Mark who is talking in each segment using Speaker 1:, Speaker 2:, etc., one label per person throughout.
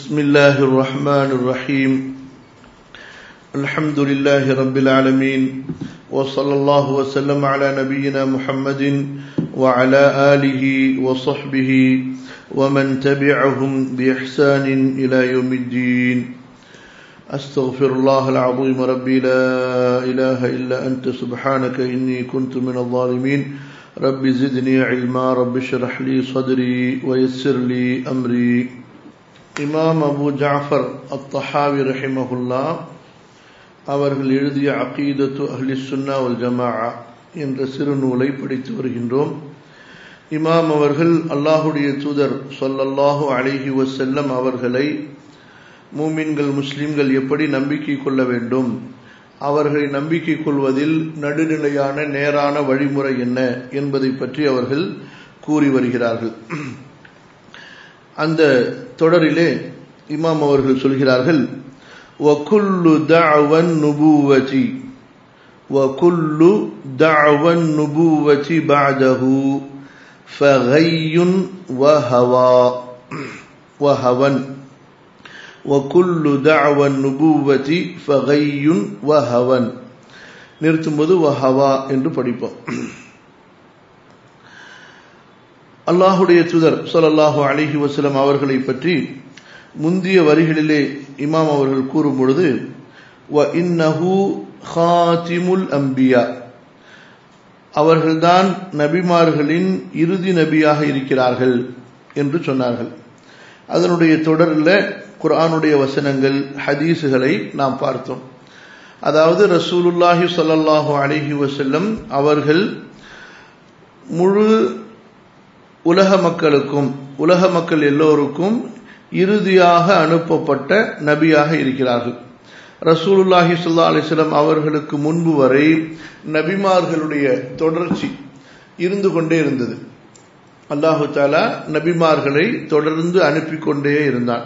Speaker 1: بسم الله الرحمن الرحيم الحمد لله رب العالمين وصلى الله وسلم على نبينا محمد وعلى آله وصحبه ومن تبعهم بإحسان إلى يوم الدين أستغفر الله العظيم ربي لا إله إلا أنت سبحانك إني كنت من الظالمين رب زدني علما رب اشرح لي صدري ويسر لي أمري இமாம் அபு ஜாஃபர் அத்தஹாவி ரஹிமஹுல்லா அவர்கள் எழுதிய அகீதத்து அஹ்லி சுன்னா உல் ஜமா என்ற சிறு நூலை படித்து வருகின்றோம் இமாம் அவர்கள் அல்லாஹுடைய தூதர் சொல்லல்லாஹு அலிஹி வசல்லம் அவர்களை மூமின்கள் முஸ்லிம்கள் எப்படி நம்பிக்கை கொள்ள வேண்டும் அவர்களை நம்பிக்கை கொள்வதில் நடுநிலையான நேரான வழிமுறை என்ன என்பதை பற்றி அவர்கள் கூறி வருகிறார்கள் அந்த தொடரிலே இமாம் அவர்கள் சொல்கிறார்கள் وَكُلُّ دَعْوَى النُّبُوَّةِ وَكُلُّ دَعْوَى النُّبُوَّةِ بَعْدَهُ فَغَيٌّ وَهَوَى وَهَوًى وَكُلُّ دَعْوَى النُّبُوَّةِ فَغَيٌّ وَهَوًى நிறுத்தும்போது வஹவா என்று படிப்போம் அல்லாஹுடைய துதர் சொல்லல்லாஹு அலிஹி வசலம் அவர்களை பற்றி முந்திய வரிகளிலே இமாம் அவர்கள் கூறும் பொழுது வ இன்னஹு ஹாத்திமுல் அம்பியா அவர்கள்தான் நபிமார்களின் இறுதி நபியாக இருக்கிறார்கள் என்று சொன்னார்கள் அதனுடைய தொடரில் குர்ஆனுடைய வசனங்கள் ஹதீஸுகளை நாம் பார்த்தோம் அதாவது ரசூலுல்லாஹி சொல்லல்லாஹு அலிஹி வசல்லம் அவர்கள் முழு உலக மக்களுக்கும் உலக மக்கள் எல்லோருக்கும் இறுதியாக அனுப்பப்பட்ட நபியாக இருக்கிறார்கள் ரசூலுல்லாஹி சுல்லா அலிஸ்லாம் அவர்களுக்கு முன்பு வரை நபிமார்களுடைய தொடர்ச்சி இருந்து கொண்டே இருந்தது அல்லாஹு தாலா நபிமார்களை தொடர்ந்து அனுப்பி கொண்டே இருந்தான்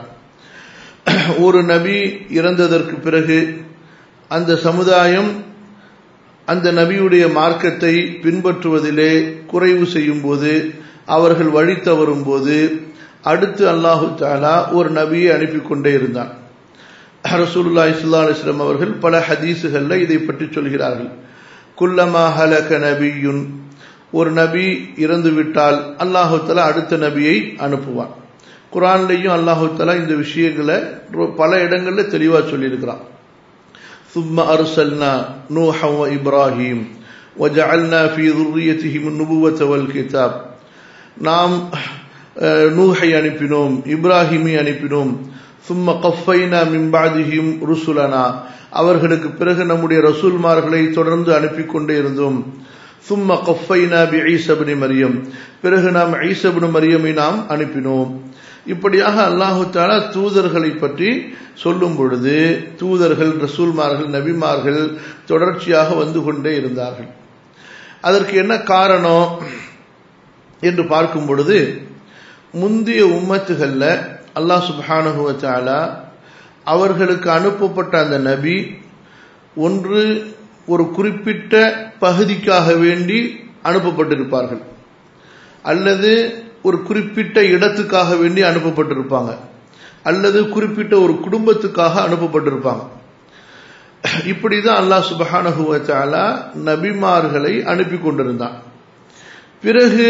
Speaker 1: ஒரு நபி இறந்ததற்கு பிறகு அந்த சமுதாயம் அந்த நபியுடைய மார்க்கத்தை பின்பற்றுவதிலே குறைவு செய்யும் போது அவர்கள் வழி தவறும் போது அடுத்து அல்லாஹு தாலா ஒரு நபியை அனுப்பி கொண்டே இருந்தான் ரசூலுல்லா இஸ்லா அலிஸ்லாம் அவர்கள் பல ஹதீஸுகள்ல இதை பற்றி சொல்கிறார்கள் குல்லமா ஹலக நபியுன் ஒரு நபி இறந்து விட்டால் அல்லாஹு தலா அடுத்த நபியை அனுப்புவான் குரான்லையும் அல்லாஹு தலா இந்த விஷயங்களை பல இடங்கள்ல தெளிவா சொல்லியிருக்கிறான் ثم أرسلنا نوحا وإبراهيم وجعلنا في ذريتهم النبوة والكتاب நாம் நூஹை அனுப்பினோம் இப்ராஹிமை அனுப்பினோம் சும்ம கஃபைனா மிம்பாதிஹிம் ருசுலனா அவர்களுக்கு பிறகு நம்முடைய ரசூல்மார்களை தொடர்ந்து அனுப்பி கொண்டே இருந்தோம் சும்ம கஃபைனா பி ஈசபினி மரியம் பிறகு நாம் ஈசபின் மரியமை நாம் அனுப்பினோம் இப்படியாக அல்லாஹு தாலா தூதர்களை பற்றி சொல்லும் பொழுது தூதர்கள் ரசூல்மார்கள் நபிமார்கள் தொடர்ச்சியாக வந்து கொண்டே இருந்தார்கள் அதற்கு என்ன காரணம் என்று பார்க்கும் பொழுது முந்தைய உம்மத்துகளில் அல்லாஹ் சுபானுவச்சாலா அவர்களுக்கு அனுப்பப்பட்ட அந்த நபி ஒன்று ஒரு குறிப்பிட்ட பகுதிக்காக வேண்டி அனுப்பப்பட்டிருப்பார்கள் அல்லது ஒரு குறிப்பிட்ட இடத்துக்காக வேண்டி அனுப்பப்பட்டிருப்பாங்க அல்லது குறிப்பிட்ட ஒரு குடும்பத்துக்காக அனுப்பப்பட்டிருப்பாங்க இப்படிதான் அல்லாஹ் சுபஹானஹுவச்சாலா நபிமார்களை அனுப்பி கொண்டிருந்தான் பிறகு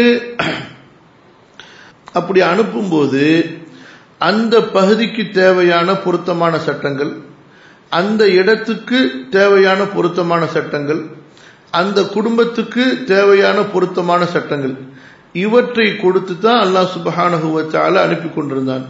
Speaker 1: அப்படி அனுப்பும்போது அந்த பகுதிக்கு தேவையான பொருத்தமான சட்டங்கள் அந்த இடத்துக்கு தேவையான பொருத்தமான சட்டங்கள் அந்த குடும்பத்துக்கு தேவையான பொருத்தமான சட்டங்கள் இவற்றை கொடுத்து தான் அல்லாஹ் சுபஹானஹுவச்சால அனுப்பி கொண்டிருந்தான்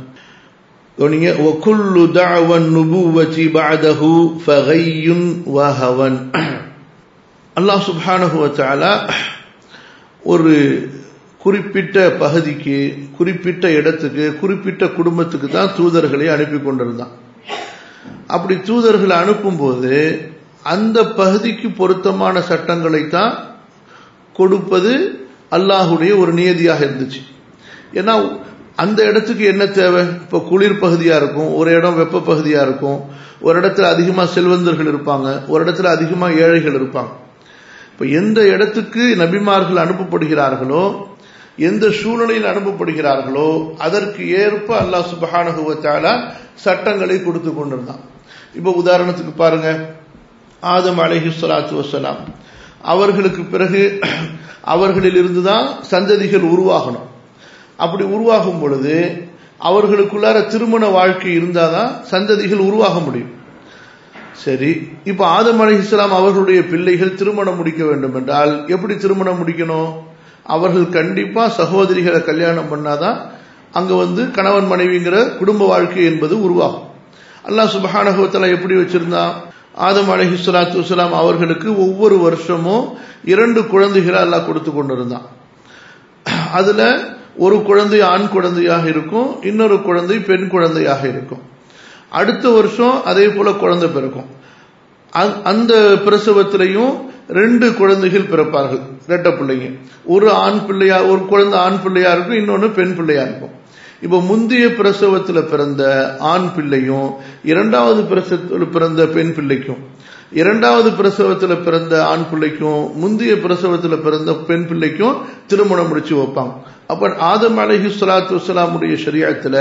Speaker 1: அல்லாஹ் சுபஹானஹுவச்சாலா ஒரு குறிப்பிட்ட பகுதிக்கு குறிப்பிட்ட இடத்துக்கு குறிப்பிட்ட குடும்பத்துக்கு தான் தூதர்களை அனுப்பி கொண்டிருந்தான் அப்படி தூதர்களை அனுப்பும்போது அந்த பகுதிக்கு பொருத்தமான சட்டங்களை தான் கொடுப்பது அல்லாஹுடைய ஒரு நியதியாக இருந்துச்சு ஏன்னா அந்த இடத்துக்கு என்ன தேவை இப்போ குளிர் பகுதியாக இருக்கும் ஒரு இடம் வெப்ப பகுதியாக இருக்கும் ஒரு இடத்துல அதிகமாக செல்வந்தர்கள் இருப்பாங்க ஒரு இடத்துல அதிகமாக ஏழைகள் இருப்பாங்க இப்போ எந்த இடத்துக்கு நபிமார்கள் அனுப்பப்படுகிறார்களோ எந்த சூழ்நிலையில் அனுப்பப்படுகிறார்களோ அதற்கு ஏற்ப அல்லாஹ் சுபஹானகுவத்தாலா சட்டங்களை கொடுத்து கொண்டிருந்தான் இப்ப உதாரணத்துக்கு பாருங்க ஆதம் அலஹி சலாத்து வசலாம் அவர்களுக்கு பிறகு அவர்களிலிருந்து தான் சந்ததிகள் உருவாகணும் அப்படி உருவாகும் பொழுது அவர்களுக்குள்ளார திருமண வாழ்க்கை இருந்தாதான் சந்ததிகள் உருவாக முடியும் சரி இப்ப ஆதம் அலி இஸ்லாம் அவர்களுடைய பிள்ளைகள் திருமணம் முடிக்க வேண்டும் என்றால் எப்படி திருமணம் முடிக்கணும் அவர்கள் கண்டிப்பா சகோதரிகளை கல்யாணம் பண்ணாதான் அங்க வந்து கணவன் மனைவிங்கிற குடும்ப வாழ்க்கை என்பது உருவாகும் அல்லாஹ் சுபஹானகுவத்தலா எப்படி வச்சிருந்தான் ஆதம் அலஹி சலாத்து வலாம் அவர்களுக்கு ஒவ்வொரு வருஷமும் இரண்டு குழந்தைகளை அல்லாஹ் கொடுத்து கொண்டிருந்தான் அதுல ஒரு குழந்தை ஆண் குழந்தையாக இருக்கும் இன்னொரு குழந்தை பெண் குழந்தையாக இருக்கும் அடுத்த வருஷம் அதே போல குழந்தை பிறக்கும் அந்த பிரசவத்திலையும் ரெண்டு குழந்தைகள் பிறப்பார்கள் ரெட்ட பிள்ளைங்க ஒரு ஆண் பிள்ளையா ஒரு குழந்தை ஆண் பிள்ளையா இருக்கும் இன்னொன்னு பெண் பிள்ளையா இருக்கும் இப்ப முந்தைய பிரசவத்துல பிறந்த ஆண் பிள்ளையும் இரண்டாவது பிரசவத்தில் பிறந்த பெண் பிள்ளைக்கும் இரண்டாவது பிரசவத்துல பிறந்த ஆண் பிள்ளைக்கும் முந்தைய பிரசவத்துல பிறந்த பெண் பிள்ளைக்கும் திருமணம் முடிச்சு வைப்பாங்க அப்ப ஆதம் அலஹி சலாத்து வலாமுடைய சரியத்துல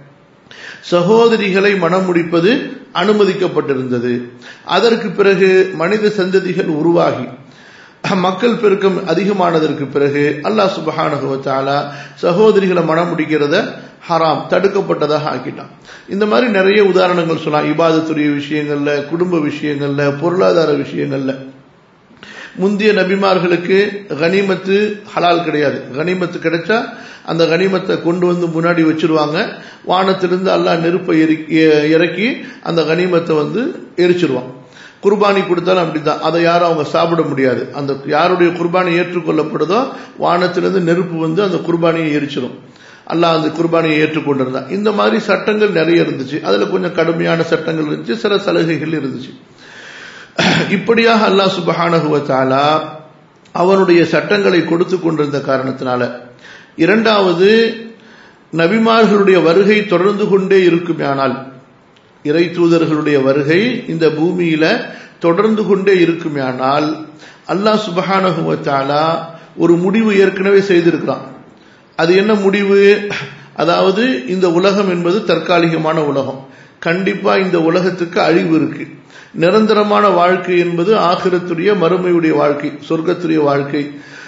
Speaker 1: சகோதரிகளை மனம் முடிப்பது அனுமதிக்கப்பட்டிருந்தது அதற்கு பிறகு மனித சந்ததிகள் உருவாகி மக்கள் பெருக்கம் அதிகமானதற்கு பிறகு அல்லாஹ் சுபஹானுவத்தாலா சகோதரிகளை மனம் முடிக்கிறத ஹராம் தடுக்கப்பட்டதாக ஆக்கிட்டான் இந்த மாதிரி நிறைய உதாரணங்கள் சொல்லலாம் இபாதத்துடைய விஷயங்கள்ல குடும்ப விஷயங்கள்ல பொருளாதார விஷயங்கள்ல முந்தைய நபிமார்களுக்கு கனிமத்து ஹலால் கிடையாது கனிமத்து கிடைச்சா அந்த கனிமத்தை கொண்டு வந்து முன்னாடி வச்சிருவாங்க வானத்திலிருந்து அல்லாஹ் நெருப்பை இறக்கி அந்த கனிமத்தை வந்து எரிச்சிருவான் குர்பானி கொடுத்தாலும் அப்படித்தான் அதை யாரும் அவங்க சாப்பிட முடியாது அந்த யாருடைய குர்பானி ஏற்றுக்கொள்ளப்படுதோ வானத்திலிருந்து நெருப்பு வந்து அந்த குர்பானியை எரிச்சிடும் அல்லாஹ் அந்த குர்பானியை ஏற்றுக்கொண்டிருந்தான் இந்த மாதிரி சட்டங்கள் நிறைய இருந்துச்சு அதுல கொஞ்சம் கடுமையான சட்டங்கள் இருந்துச்சு சில சலுகைகள் இருந்துச்சு இப்படியாக அல்லாஹ் சுபஹானகுவத்தாலா அவனுடைய சட்டங்களை கொடுத்து கொண்டிருந்த காரணத்தினால இரண்டாவது நபிமார்களுடைய வருகை தொடர்ந்து கொண்டே இருக்குமேனால் இறை தூதர்களுடைய வருகை இந்த பூமியில தொடர்ந்து கொண்டே இருக்குமேனால் அல்லாஹ் சுபஹானகுவத்தாலா ஒரு முடிவு ஏற்கனவே செய்திருக்கிறான் அது என்ன முடிவு அதாவது இந்த உலகம் என்பது தற்காலிகமான உலகம் கண்டிப்பா இந்த உலகத்துக்கு அழிவு இருக்கு நிரந்தரமான வாழ்க்கை என்பது ஆகிரத்துடைய மறுமையுடைய வாழ்க்கை சொர்க்கத்துடைய வாழ்க்கை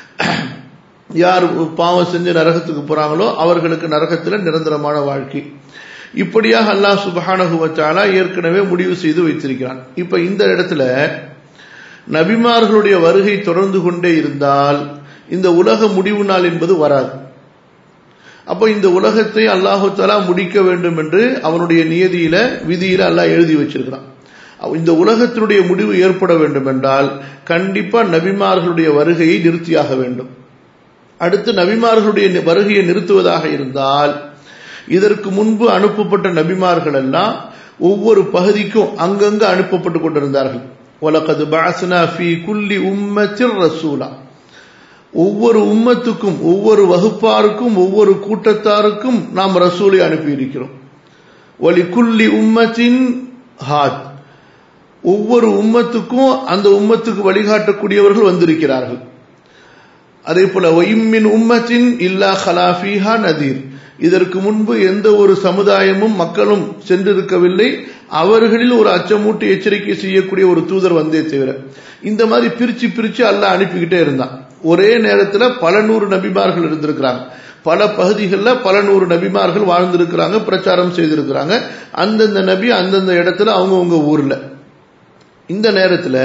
Speaker 1: யார் பாவம் செஞ்சு நரகத்துக்கு போறாங்களோ அவர்களுக்கு நரகத்தில் நிரந்தரமான வாழ்க்கை இப்படியாக அல்லாஹ் சுபஹானகுவச்சாலா ஏற்கனவே முடிவு செய்து வைத்திருக்கிறான் இப்ப இந்த இடத்துல நபிமார்களுடைய வருகை தொடர்ந்து கொண்டே இருந்தால் இந்த உலக முடிவு நாள் என்பது வராது அப்போ இந்த உலகத்தை அல்லாஹு தலா முடிக்க வேண்டும் என்று அவனுடைய நியதியில விதியில அல்லாஹ் எழுதி வச்சிருக்கிறான் இந்த உலகத்தினுடைய முடிவு ஏற்பட வேண்டும் என்றால் கண்டிப்பா நபிமார்களுடைய வருகையை நிறுத்தியாக வேண்டும் அடுத்து நபிமார்களுடைய வருகையை நிறுத்துவதாக இருந்தால் இதற்கு முன்பு அனுப்பப்பட்ட நபிமார்கள் எல்லாம் ஒவ்வொரு பகுதிக்கும் அங்கங்க அனுப்பப்பட்டு கொண்டிருந்தார்கள் உலகது பாசனா ஃபி குல்லி உம்மத்தின் ரசூலா ஒவ்வொரு உம்மத்துக்கும் ஒவ்வொரு வகுப்பாருக்கும் ஒவ்வொரு கூட்டத்தாருக்கும் நாம் ரசூலை அனுப்பியிருக்கிறோம் ஒலி குல்லி உம்மத்தின் ஹாத் ஒவ்வொரு உம்மத்துக்கும் அந்த உம்மத்துக்கு வழிகாட்டக்கூடியவர்கள் வந்திருக்கிறார்கள் அதே போல ஒய்மின் உம்மத்தின் இல்லா ஹலாஃபிஹா நதீர் இதற்கு முன்பு எந்த ஒரு சமுதாயமும் மக்களும் சென்றிருக்கவில்லை அவர்களில் ஒரு அச்சமூட்டி எச்சரிக்கை செய்யக்கூடிய ஒரு தூதர் வந்தே தவிர இந்த மாதிரி பிரிச்சு பிரிச்சு அல்ல அனுப்பிக்கிட்டே இருந்தான் ஒரே நேரத்தில் பல நூறு நபிமார்கள் இருந்திருக்கிறாங்க பல பகுதிகளில் பல நூறு நபிமார்கள் வாழ்ந்திருக்கிறாங்க பிரச்சாரம் செய்திருக்கிறாங்க அந்தந்த நபி அந்தந்த இடத்துல அவங்கவுங்க ஊர்ல இந்த நேரத்தில்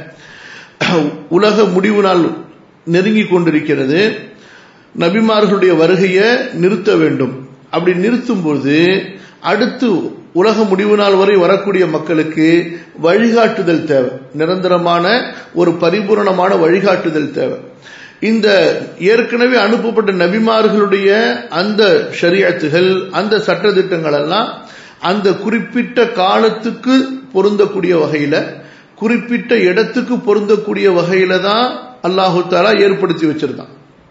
Speaker 1: உலக முடிவு நாள் நெருங்கி கொண்டிருக்கிறது நபிமார்களுடைய வருகையை நிறுத்த வேண்டும் அப்படி நிறுத்தும் பொழுது அடுத்து உலக முடிவு நாள் வரை வரக்கூடிய மக்களுக்கு வழிகாட்டுதல் தேவை நிரந்தரமான ஒரு பரிபூரணமான வழிகாட்டுதல் தேவை இந்த ஏற்கனவே அனுப்பப்பட்ட நபிமார்களுடைய அந்த ஷரியத்துகள் அந்த சட்டத்திட்டங்கள் எல்லாம் அந்த குறிப்பிட்ட காலத்துக்கு பொருந்தக்கூடிய வகையில குறிப்பிட்ட இடத்துக்கு பொருந்தக்கூடிய வகையில தான் அல்லாஹு தாலா ஏற்படுத்தி வச்சிருந்தான்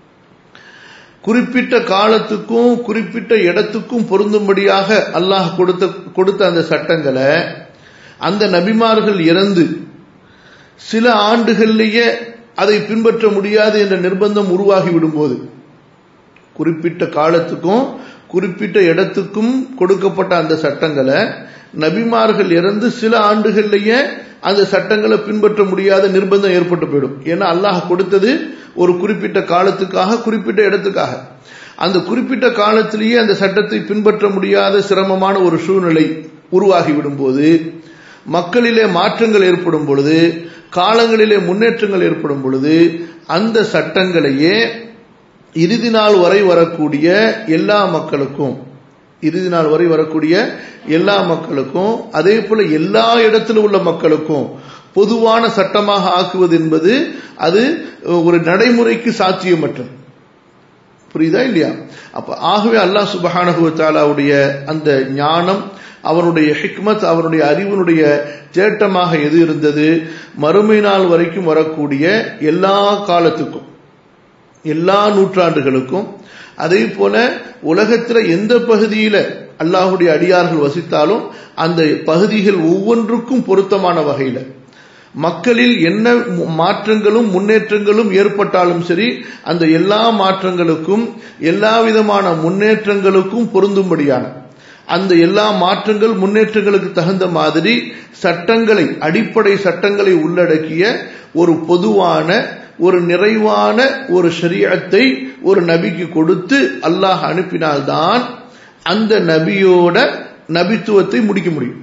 Speaker 1: குறிப்பிட்ட காலத்துக்கும் குறிப்பிட்ட இடத்துக்கும் பொருந்தும்படியாக அல்லாஹ் கொடுத்த கொடுத்த அந்த சட்டங்களை அந்த நபிமார்கள் இறந்து சில ஆண்டுகளிலேயே அதை பின்பற்ற முடியாது என்ற நிர்பந்தம் உருவாகி விடும்போது குறிப்பிட்ட காலத்துக்கும் குறிப்பிட்ட இடத்துக்கும் கொடுக்கப்பட்ட அந்த சட்டங்களை நபிமார்கள் இறந்து சில ஆண்டுகள்லயே அந்த சட்டங்களை பின்பற்ற முடியாத நிர்பந்தம் ஏற்பட்டு போயிடும் ஏன்னா அல்லாஹ் கொடுத்தது ஒரு குறிப்பிட்ட காலத்துக்காக குறிப்பிட்ட இடத்துக்காக அந்த குறிப்பிட்ட காலத்திலேயே அந்த சட்டத்தை பின்பற்ற முடியாத சிரமமான ஒரு சூழ்நிலை உருவாகிவிடும் போது மக்களிலே மாற்றங்கள் ஏற்படும் பொழுது காலங்களிலே முன்னேற்றங்கள் ஏற்படும் பொழுது அந்த சட்டங்களையே இறுதி நாள் வரை வரக்கூடிய எல்லா மக்களுக்கும் இறுதி நாள் வரை வரக்கூடிய எல்லா மக்களுக்கும் அதே போல எல்லா இடத்திலும் உள்ள மக்களுக்கும் பொதுவான சட்டமாக ஆக்குவது என்பது அது ஒரு நடைமுறைக்கு சாத்தியமற்றது புரியுதா இல்லையா அப்ப ஆகவே அல்லாஹ் சுபஹானகுவத்தாலாவுடைய அந்த ஞானம் அவனுடைய ஹிக்மத் அவனுடைய அறிவினுடைய தேட்டமாக எது இருந்தது மறுமை நாள் வரைக்கும் வரக்கூடிய எல்லா காலத்துக்கும் எல்லா நூற்றாண்டுகளுக்கும் அதே போல உலகத்துல எந்த பகுதியில அல்லாஹுடைய அடியார்கள் வசித்தாலும் அந்த பகுதிகள் ஒவ்வொன்றுக்கும் பொருத்தமான வகையில மக்களில் என்ன மாற்றங்களும் முன்னேற்றங்களும் ஏற்பட்டாலும் சரி அந்த எல்லா மாற்றங்களுக்கும் எல்லா விதமான முன்னேற்றங்களுக்கும் பொருந்தும்படியான அந்த எல்லா மாற்றங்கள் முன்னேற்றங்களுக்கு தகுந்த மாதிரி சட்டங்களை அடிப்படை சட்டங்களை உள்ளடக்கிய ஒரு பொதுவான ஒரு நிறைவான ஒரு ஷரியத்தை ஒரு நபிக்கு கொடுத்து அல்லாஹ் அனுப்பினால்தான் அந்த நபியோட நபித்துவத்தை முடிக்க முடியும்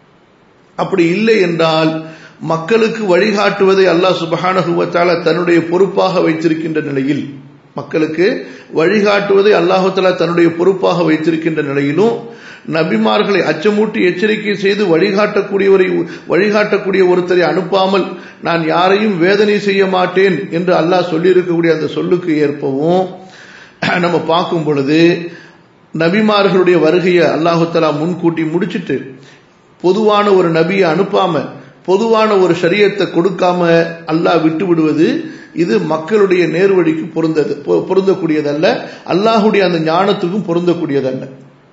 Speaker 1: அப்படி இல்லை என்றால் மக்களுக்கு வழிகாட்டுவதை அல்லாஹ் சுபஹானகுவத்தால தன்னுடைய பொறுப்பாக வைத்திருக்கின்ற நிலையில் மக்களுக்கு வழிகாட்டுவதை அல்லாஹாலா தன்னுடைய பொறுப்பாக வைத்திருக்கின்ற நிலையிலும் நபிமார்களை அச்சமூட்டி எச்சரிக்கை செய்து வழிகாட்டக்கூடியவரை வழிகாட்டக்கூடிய ஒருத்தரை அனுப்பாமல் நான் யாரையும் வேதனை செய்ய மாட்டேன் என்று அல்லாஹ் சொல்லியிருக்கக்கூடிய அந்த சொல்லுக்கு ஏற்பவும் நம்ம பார்க்கும் பொழுது நபிமார்களுடைய வருகையை அல்லாஹுத்தலா முன்கூட்டி முடிச்சிட்டு பொதுவான ஒரு நபியை அனுப்பாம பொதுவான ஒரு சரியத்தை கொடுக்காம அல்லாஹ் விட்டு விடுவது இது மக்களுடைய நேர்வழிக்கு பொருந்தது பொருந்தக்கூடியதல்ல அல்லாஹுடைய அந்த ஞானத்துக்கும் பொருந்தக்கூடியதல்ல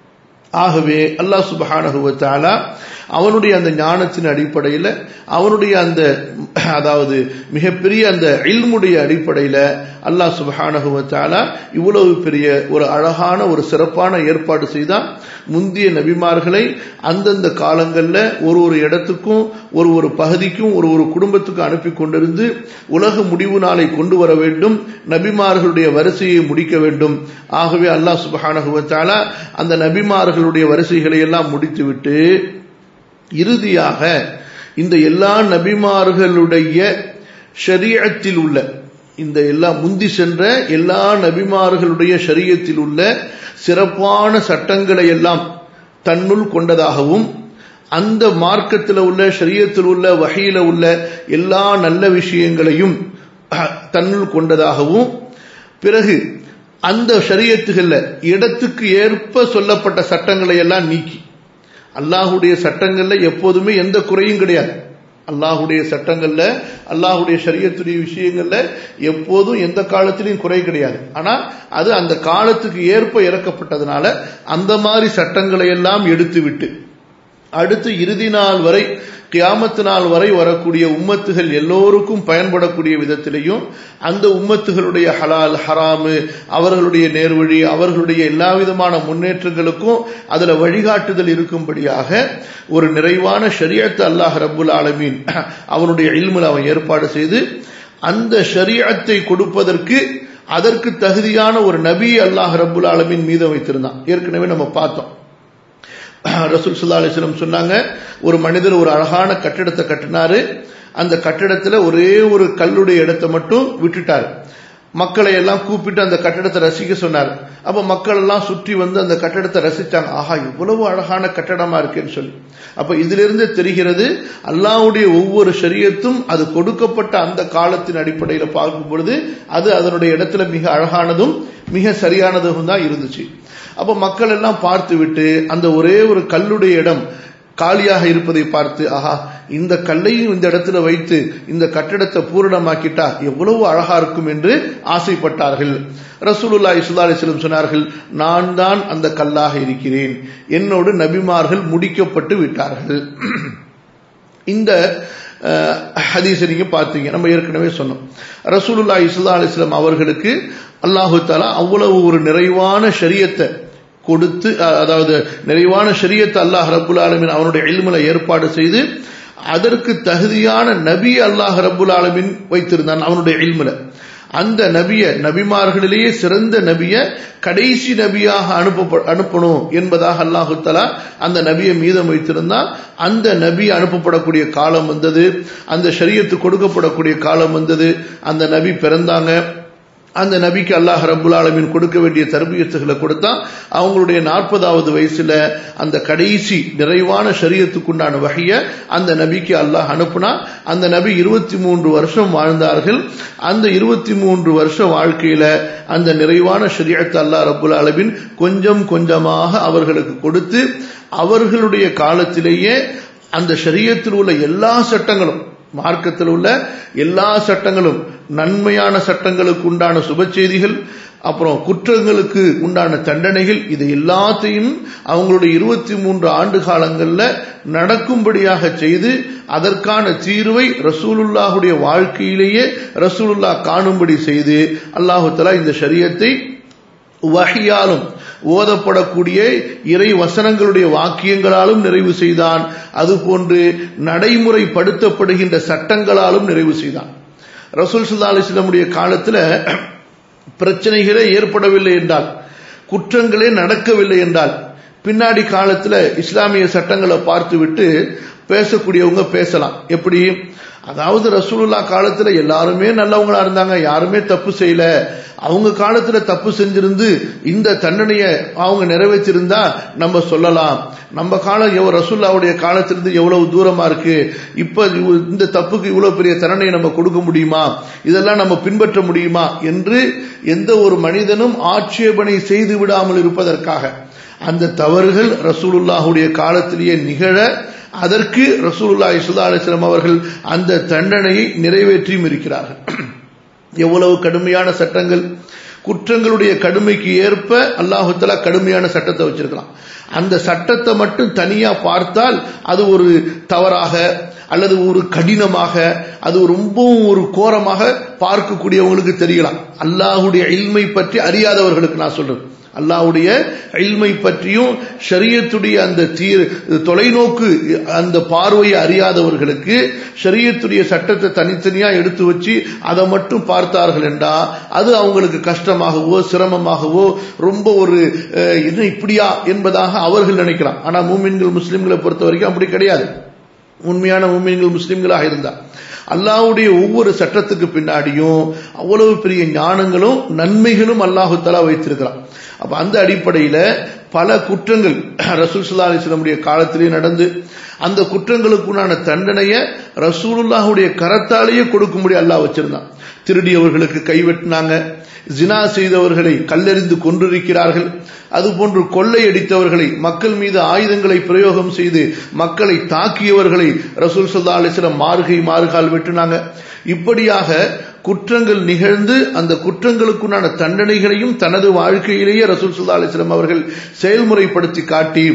Speaker 1: ஆகவே அல்லாஹ் சுபஹானகுவத்தாலா அவனுடைய அந்த ஞானத்தின் அடிப்படையில் அவனுடைய அந்த அதாவது மிகப்பெரிய அந்த இல்முடைய அடிப்படையில் அல்லாஹ் சுபஹானகுவத்தாலா இவ்வளவு பெரிய ஒரு அழகான ஒரு சிறப்பான ஏற்பாடு செய்தான் முந்திய நபிமார்களை அந்தந்த காலங்களில் ஒரு ஒரு இடத்துக்கும் ஒரு ஒரு பகுதிக்கும் ஒரு ஒரு குடும்பத்துக்கும் அனுப்பி கொண்டிருந்து உலக முடிவு நாளை கொண்டு வர வேண்டும் நபிமார்களுடைய வரிசையை முடிக்க வேண்டும் ஆகவே அல்லாஹ் சுபஹானகுவத்தாலா அந்த நபிமார்களுடைய வரிசைகளை எல்லாம் முடித்துவிட்டு இறுதியாக இந்த எல்லா நபிமார்களுடைய ஷரியத்தில் உள்ள இந்த எல்லா முந்தி சென்ற எல்லா நபிமார்களுடைய ஷரியத்தில் உள்ள சிறப்பான சட்டங்களை எல்லாம் தன்னுள் கொண்டதாகவும் அந்த மார்க்கத்தில் உள்ள ஷரியத்தில் உள்ள வகையில உள்ள எல்லா நல்ல விஷயங்களையும் தன்னுள் கொண்டதாகவும் பிறகு அந்த ஷரியத்துகள்ல இடத்துக்கு ஏற்ப சொல்லப்பட்ட சட்டங்களை எல்லாம் நீக்கி அல்லாஹுடைய சட்டங்கள்ல எப்போதுமே எந்த குறையும் கிடையாது அல்லாஹுடைய சட்டங்கள்ல அல்லாஹுடைய சரியத்துடைய விஷயங்கள்ல எப்போதும் எந்த காலத்திலையும் குறை கிடையாது ஆனா அது அந்த காலத்துக்கு ஏற்ப இறக்கப்பட்டதுனால அந்த மாதிரி சட்டங்களை எல்லாம் எடுத்து விட்டு அடுத்து இறுதி நாள் வரை கியாமத்து நாள் வரை வரக்கூடிய உம்மத்துகள் எல்லோருக்கும் பயன்படக்கூடிய விதத்திலையும் அந்த உம்மத்துகளுடைய ஹலால் ஹராமு அவர்களுடைய நேர்வழி அவர்களுடைய எல்லா விதமான முன்னேற்றங்களுக்கும் அதுல வழிகாட்டுதல் இருக்கும்படியாக ஒரு நிறைவான ஷரியத்து அல்லாஹ் ரபுல் ஆலமீன் அவனுடைய இல்முல அவன் ஏற்பாடு செய்து அந்த ஷரியத்தை கொடுப்பதற்கு அதற்கு தகுதியான ஒரு நபி அல்லாஹ் ரபுல் ஆலமீன் மீது வைத்திருந்தான் ஏற்கனவே நம்ம பார்த்தோம் ரசூல் சுல்லா அலிஸ்லம் சொன்னாங்க ஒரு மனிதர் ஒரு அழகான கட்டிடத்தை கட்டினாரு அந்த கட்டிடத்துல ஒரே ஒரு கல்லுடைய இடத்தை மட்டும் விட்டுட்டாரு மக்களை எல்லாம் கூப்பிட்டு அந்த கட்டடத்தை ரசிக்க சொன்னார் அப்ப மக்கள் எல்லாம் சுற்றி வந்து அந்த கட்டடத்தை ரசிச்சாங்க ஆஹா இவ்வளவு அழகான கட்டடமா இருக்கேன்னு சொல்லி அப்ப இதிலிருந்து தெரிகிறது அல்லாவுடைய ஒவ்வொரு சரியத்தும் அது கொடுக்கப்பட்ட அந்த காலத்தின் அடிப்படையில் பார்க்கும் பொழுது அது அதனுடைய இடத்துல மிக அழகானதும் மிக சரியானதும் தான் இருந்துச்சு அப்ப மக்கள் எல்லாம் பார்த்து விட்டு அந்த ஒரே ஒரு கல்லுடைய இடம் காலியாக இருப்பதை பார்த்து ஆஹா இந்த கல்லையும் இந்த இடத்துல வைத்து இந்த கட்டிடத்தை பூரணமாக்கிட்டா எவ்வளவு அழகா இருக்கும் என்று ஆசைப்பட்டார்கள் ரசூலுல்லா இசுல்லா அலிஸ்லம் சொன்னார்கள் நான் தான் அந்த கல்லாக இருக்கிறேன் என்னோடு நபிமார்கள் முடிக்கப்பட்டு விட்டார்கள் இந்த ஹதீஸை நீங்க பார்த்தீங்க நம்ம ஏற்கனவே சொன்னோம் ரசூலுல்லா இஸ்லா அலிஸ்லாம் அவர்களுக்கு அல்லாஹு தாலா அவ்வளவு ஒரு நிறைவான ஷரியத்தை கொடுத்து அதாவது நிறைவான ஷரியத்தை அல்லாஹ் ரபுல் ஆலமின் அவனுடைய எல்முல ஏற்பாடு செய்து அதற்கு தகுதியான நபி அல்லாஹ் ரபுல் ஆலமின் வைத்திருந்தான் அவனுடைய இல்முல அந்த நபிய நபிமார்களிலேயே சிறந்த நபிய கடைசி நபியாக அனுப்ப அனுப்பணும் என்பதாக அல்லாஹு தலா அந்த நபியை மீதம் வைத்திருந்தால் அந்த நபி அனுப்பப்படக்கூடிய காலம் வந்தது அந்த ஷரியத்து கொடுக்கப்படக்கூடிய காலம் வந்தது அந்த நபி பிறந்தாங்க அந்த நபிக்கு அல்லாஹ் ரபுல் ஆலமின் கொடுக்க வேண்டிய தர்பியத்துகளை கொடுத்தா அவங்களுடைய நாற்பதாவது வயசுல அந்த கடைசி நிறைவான சரியத்துக்குண்டான வகைய அந்த நபிக்கு அல்லாஹ் அனுப்புனா அந்த நபி இருபத்தி மூன்று வருஷம் வாழ்ந்தார்கள் அந்த இருபத்தி மூன்று வருஷ வாழ்க்கையில அந்த நிறைவான ஷரியத்தை அல்லாஹ் ரபுல் ஆலமின் கொஞ்சம் கொஞ்சமாக அவர்களுக்கு கொடுத்து அவர்களுடைய காலத்திலேயே அந்த ஷரியத்தில் உள்ள எல்லா சட்டங்களும் மார்க்கத்தில் உள்ள எல்லா சட்டங்களும் நன்மையான சட்டங்களுக்கு உண்டான சுப செய்திகள் அப்புறம் குற்றங்களுக்கு உண்டான தண்டனைகள் இது எல்லாத்தையும் அவங்களுடைய இருபத்தி மூன்று ஆண்டு காலங்களில் நடக்கும்படியாக செய்து அதற்கான தீர்வை ரசூலுல்லாஹுடைய வாழ்க்கையிலேயே ரசூலுல்லா காணும்படி செய்து அல்லாஹு தலா இந்த சரியத்தை வகையாலும் ஓதப்படக்கூடிய இறை வசனங்களுடைய வாக்கியங்களாலும் நிறைவு செய்தான் அதுபோன்று நடைமுறைப்படுத்தப்படுகின்ற சட்டங்களாலும் நிறைவு செய்தான் ரசூல் சுல்லா அலிஸ்லமுடைய காலத்தில் பிரச்சனைகளே ஏற்படவில்லை என்றால் குற்றங்களே நடக்கவில்லை என்றால் பின்னாடி காலத்தில் இஸ்லாமிய சட்டங்களை பார்த்துவிட்டு பேசக்கூடியவங்க பேசலாம் எப்படி அதாவது ரசூலுல்லா காலத்துல எல்லாருமே நல்லவங்களா இருந்தாங்க யாருமே தப்பு செய்யல அவங்க காலத்துல தப்பு செஞ்சிருந்து இந்த தண்டனையை அவங்க நிறைவேற்றிருந்தா நம்ம சொல்லலாம் நம்ம காலம் எவ்வளவு ரசூல்லாவுடைய காலத்திலிருந்து எவ்வளவு தூரமா இருக்கு இப்ப இந்த தப்புக்கு இவ்வளவு பெரிய தண்டனையை நம்ம கொடுக்க முடியுமா இதெல்லாம் நம்ம பின்பற்ற முடியுமா என்று எந்த ஒரு மனிதனும் ஆட்சேபனை செய்து விடாமல் இருப்பதற்காக அந்த தவறுகள் ரசூலுல்லாஹுடைய காலத்திலேயே நிகழ அதற்கு ரசூலுல்லா இசுல்லா அலிஸ்லாம் அவர்கள் அந்த தண்டனையை நிறைவேற்றியும் இருக்கிறார்கள் எவ்வளவு கடுமையான சட்டங்கள் குற்றங்களுடைய கடுமைக்கு ஏற்ப அல்லாஹுத்தலா கடுமையான சட்டத்தை வச்சிருக்கலாம் அந்த சட்டத்தை மட்டும் தனியா பார்த்தால் அது ஒரு தவறாக அல்லது ஒரு கடினமாக அது ரொம்பவும் ஒரு கோரமாக பார்க்கக்கூடியவங்களுக்கு தெரியலாம் அல்லாஹுடைய இல்மை பற்றி அறியாதவர்களுக்கு நான் சொல்றேன் அல்லாவுடைய இல்மை பற்றியும் ஷரியத்துடைய அந்த தீர் தொலைநோக்கு அந்த பார்வையை அறியாதவர்களுக்கு ஷரியத்துடைய சட்டத்தை தனித்தனியா எடுத்து வச்சு அதை மட்டும் பார்த்தார்கள் என்றா அது அவங்களுக்கு கஷ்டமாகவோ சிரமமாகவோ ரொம்ப ஒரு என்ன இப்படியா என்பதாக அவர்கள் நினைக்கலாம் ஆனா மூமின்கள் முஸ்லிம்களை பொறுத்த வரைக்கும் அப்படி கிடையாது உண்மையான மூமின்கள் முஸ்லிம்களாக இருந்தா அல்லாவுடைய ஒவ்வொரு சட்டத்துக்கு பின்னாடியும் அவ்வளவு பெரிய ஞானங்களும் நன்மைகளும் அல்லாஹு தலா வைத்திருக்கிறான் அப்ப அந்த அடிப்படையில பல குற்றங்கள் ரசூல் சுல்லா அலிஸ்லமுடைய காலத்திலே நடந்து அந்த குற்றங்களுக்குண்டான தண்டனையை ரசூலுல்லாஹுடைய கரத்தாலேயே கொடுக்கும்படி அல்லாஹ் வச்சிருந்தான் திருடியவர்களுக்கு கைவெட்டினாங்க ஜினா செய்தவர்களை கல்லெறிந்து கொன்றிருக்கிறார்கள் அதுபோன்று கொள்ளையடித்தவர்களை மக்கள் மீது ஆயுதங்களை பிரயோகம் செய்து மக்களை தாக்கியவர்களை ரசூல் சல்லா அலிஸ்லம் மார்கை மாறுகால் வெட்டினாங்க இப்படியாக குற்றங்கள் நிகழ்ந்து அந்த குற்றங்களுக்குண்டான தண்டனைகளையும் தனது வாழ்க்கையிலேயே ரசூல் சுல்லா அலிஸ்லம் அவர்கள் செயல்முறைப்படுத்தி காட்டி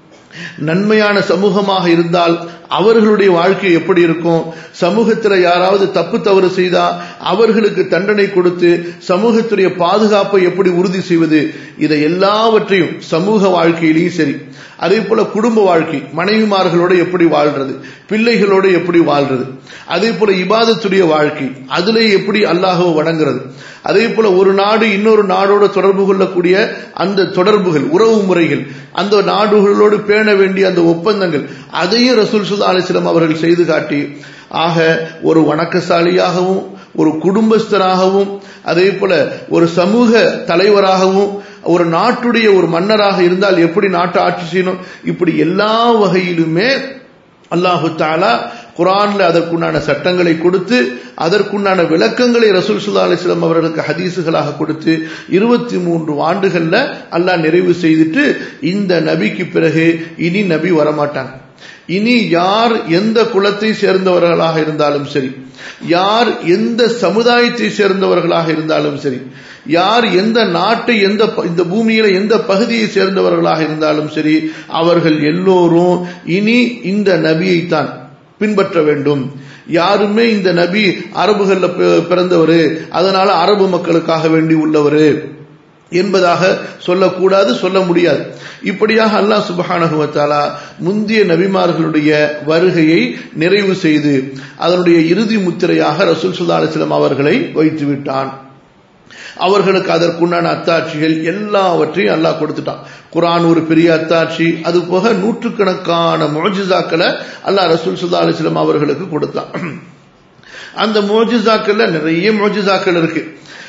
Speaker 1: நன்மையான சமூகமாக இருந்தால் அவர்களுடைய வாழ்க்கை எப்படி இருக்கும் சமூகத்தில் யாராவது தப்பு தவறு செய்தா அவர்களுக்கு தண்டனை கொடுத்து சமூகத்துடைய பாதுகாப்பை எப்படி உறுதி செய்வது இதை எல்லாவற்றையும் சமூக வாழ்க்கையிலையும் சரி அதே போல குடும்ப வாழ்க்கை மனைவிமார்களோட எப்படி வாழ்றது பிள்ளைகளோட எப்படி வாழ்றது அதே போல இபாதத்துடைய வாழ்க்கை அதுல எப்படி அல்லாஹோ வணங்குறது அதே போல ஒரு நாடு இன்னொரு நாடோட தொடர்பு கொள்ளக்கூடிய அந்த தொடர்புகள் உறவு முறைகள் அந்த நாடுகளோடு பேண வேண்டிய அந்த ஒப்பந்தங்கள் அதையும் ரசூல் சுல்லா அலிஸ்லாம் அவர்கள் செய்து காட்டி ஆக ஒரு வணக்கசாலியாகவும் ஒரு குடும்பஸ்தராகவும் அதே போல ஒரு சமூக தலைவராகவும் ஒரு நாட்டுடைய ஒரு மன்னராக இருந்தால் எப்படி நாட்டை ஆட்சி செய்யணும் இப்படி எல்லா வகையிலுமே அல்லாஹு தாலா குரான்ல அதற்குண்டான சட்டங்களை கொடுத்து அதற்குண்டான விளக்கங்களை ரசூல் சுல்லா அலிஸ்லாம் அவர்களுக்கு ஹதீசுகளாக கொடுத்து இருபத்தி மூன்று ஆண்டுகள்ல அல்லாஹ் நிறைவு செய்துட்டு இந்த நபிக்கு பிறகு இனி நபி வரமாட்டாங்க இனி யார் எந்த குலத்தை சேர்ந்தவர்களாக இருந்தாலும் சரி யார் எந்த சமுதாயத்தை சேர்ந்தவர்களாக இருந்தாலும் சரி யார் எந்த நாட்டை எந்த இந்த பூமியில எந்த பகுதியை சேர்ந்தவர்களாக இருந்தாலும் சரி அவர்கள் எல்லோரும் இனி இந்த நபியைத்தான் பின்பற்ற வேண்டும் யாருமே இந்த நபி அரபுகள்ல பி- பிறந்தவர் அதனால அரபு மக்களுக்காக வேண்டி உள்ளவர் என்பதாக சொல்லக்கூடாது சொல்ல முடியாது இப்படியாக அல்லாஹ் சுப்ஹானஹு வ தஆலா முந்திய நபிமார்களுடைய வருகையை நிறைவு செய்து அதனுடைய இறுதி முத்திரையாக ரசூல் ஸல்லல்லாஹு அலைஹி வஸல்லம் அவர்களை வைத்து விட்டான் அவர்களுக்கு அதற்குண்டான அத்தாட்சிகள் எல்லாவற்றையும் அல்லாஹ் கொடுத்துட்டான் குர்ஆன் ஒரு பெரிய அத்தாட்சி அது போக நூற்றுக்கணக்கான முஜிசாக்களை அல்லாஹ் ரசூல் ஸல்லல்லாஹு அலைஹி வஸல்லம் அவர்களுக்கு கொடுத்தான் அந்த மோஜிசாக்கள்ல நிறைய மோஜிசாக்கள் இருக்கு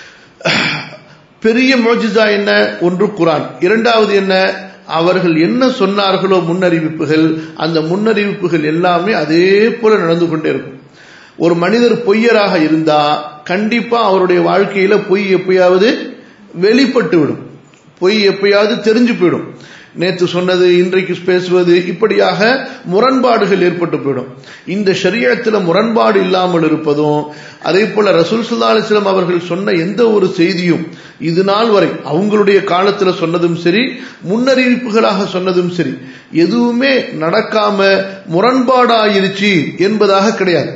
Speaker 1: பெரிய மோஜிசா என்ன ஒன்று குரான் இரண்டாவது என்ன அவர்கள் என்ன சொன்னார்களோ முன்னறிவிப்புகள் அந்த முன்னறிவிப்புகள் எல்லாமே அதே போல நடந்து கொண்டே இருக்கும் ஒரு மனிதர் பொய்யராக இருந்தா கண்டிப்பா அவருடைய வாழ்க்கையில பொய் எப்பயாவது வெளிப்பட்டு விடும் பொய் எப்பயாவது தெரிஞ்சு போயிடும் நேற்று சொன்னது இன்றைக்கு பேசுவது இப்படியாக முரண்பாடுகள் ஏற்பட்டு போயிடும் இந்த ஷரியத்தில் முரண்பாடு இல்லாமல் இருப்பதும் அதே போல ரசூல் சுல்லா அலிஸ்லாம் அவர்கள் சொன்ன எந்த ஒரு செய்தியும் இது நாள் வரை அவங்களுடைய காலத்துல சொன்னதும் சரி முன்னறிவிப்புகளாக சொன்னதும் சரி எதுவுமே நடக்காம முரண்பாடாயிருச்சு என்பதாக கிடையாது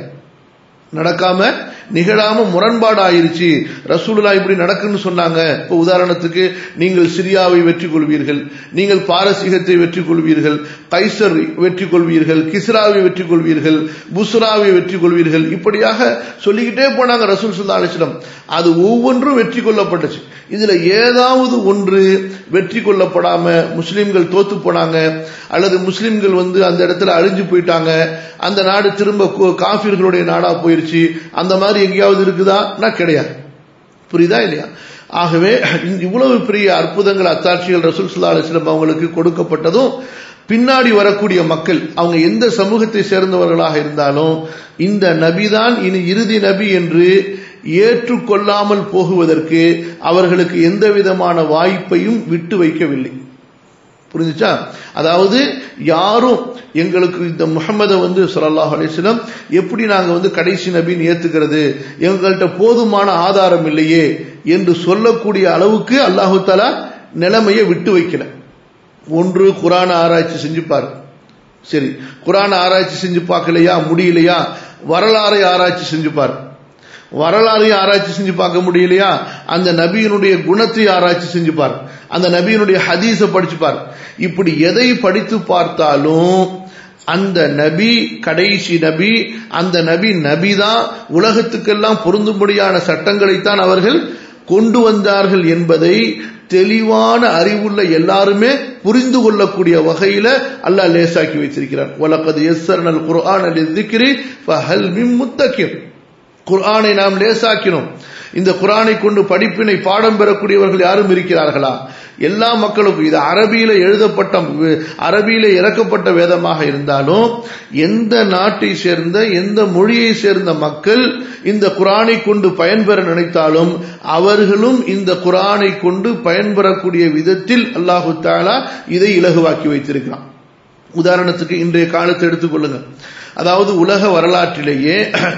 Speaker 1: நடக்காம நிகழாம முரண்பாடு ஆயிருச்சு ரசூலுல்லா இப்படி நடக்குன்னு சொன்னாங்க இப்போ உதாரணத்துக்கு நீங்கள் சிரியாவை வெற்றி கொள்வீர்கள் நீங்கள் பாரசீகத்தை வெற்றி கொள்வீர்கள் கைசர் வெற்றி கொள்வீர்கள் கிஸ்ராவை வெற்றி கொள்வீர்கள் புஸ்ராவை வெற்றி கொள்வீர்கள் இப்படியாக சொல்லிக்கிட்டே போனாங்க ரசூல் சுல்லா அலிஸ்லம் அது ஒவ்வொன்றும் வெற்றி கொள்ளப்பட்டுச்சு இதுல ஏதாவது ஒன்று வெற்றி கொள்ளப்படாம முஸ்லிம்கள் தோத்து போனாங்க அல்லது முஸ்லிம்கள் வந்து அந்த இடத்துல அழிஞ்சு போயிட்டாங்க அந்த நாடு திரும்ப கு- காஃபிர்களுடைய நாடா போயிருச்சு அந்த மாதிரி எங்கேயாவது இருக்குதா நான் கிடையாது புரியுதா இல்லையா ஆகவே இந்த இவ்வளவு பெரிய அற்புதங்கள் அத்தாட்சிகள் ரசூல் சுல்லா அலிஸ்லம் அவங்களுக்கு கொடுக்கப்பட்டதும் பின்னாடி வரக்கூடிய மக்கள் அவங்க எந்த சமூகத்தை சேர்ந்தவர்களாக இருந்தாலும் இந்த நபிதான் இனி இறுதி நபி என்று ஏற்றுக்கொள்ளாமல் போகுவதற்கு அவர்களுக்கு எந்த விதமான வாய்ப்பையும் விட்டு வைக்கவில்லை புரிஞ்சுச்சா அதாவது யாரும் எங்களுக்கு இந்த முகமதை வந்து ஸல்லல்லாஹு அலைஹி வஸல்லம் எப்படி நாங்க வந்து கடைசி நபின்னு ஏத்துக்கிறது எங்கள்கிட்ட போதுமான ஆதாரம் இல்லையே என்று சொல்லக்கூடிய அளவுக்கு அல்லாஹு தஆலா நிலைமையை விட்டு வைக்கல ஒன்று குரான ஆராய்ச்சி செஞ்சு பாரு சரி குரான ஆராய்ச்சி செஞ்சு பார்க்கலையா முடியலையா வரலாறை ஆராய்ச்சி செஞ்சு பாரு வரலாறையும் ஆராய்ச்சி செஞ்சு பார்க்க முடியலையா அந்த நபியினுடைய குணத்தை ஆராய்ச்சி செஞ்சு பார் அந்த நபியினுடைய ஹதீஸை படிச்சு பார் இப்படி எதை படித்து பார்த்தாலும் அந்த நபி கடைசி நபி அந்த நபி நபிதான் உலகத்துக்கெல்லாம் பொருந்தும்படியான சட்டங்களைத்தான் அவர்கள் கொண்டு வந்தார்கள் என்பதை தெளிவான அறிவுள்ள எல்லாருமே புரிந்து கொள்ளக்கூடிய வகையில அல்லாஹ் லேசாக்கி வைத்திருக்கிறார் வலக்கது எஸ்ஸர்னல் குர்ஆன் அலி திக்ரி ஃபஹல் மின் முத்தகிர் குர்ஆனை நாம் லேசாக்கினோம் இந்த குர்ஆனை கொண்டு படிப்பினை பாடம் பெறக்கூடியவர்கள் யாரும் இருக்கிறார்களா எல்லா மக்களுக்கும் இது அரபியில எழுதப்பட்ட அரபியில இறக்கப்பட்ட வேதமாக இருந்தாலும் எந்த நாட்டை சேர்ந்த எந்த மொழியை சேர்ந்த மக்கள் இந்த குரானை கொண்டு பயன்பெற நினைத்தாலும் அவர்களும் இந்த குரானை கொண்டு பயன்பெறக்கூடிய விதத்தில் அல்லாஹு தாலா இதை இலகுவாக்கி வைத்திருக்கிறான் உதாரணத்துக்கு இன்றைய காலத்தை எடுத்துக்கொள்ளுங்க அதாவது உலக வரலாற்றிலேயே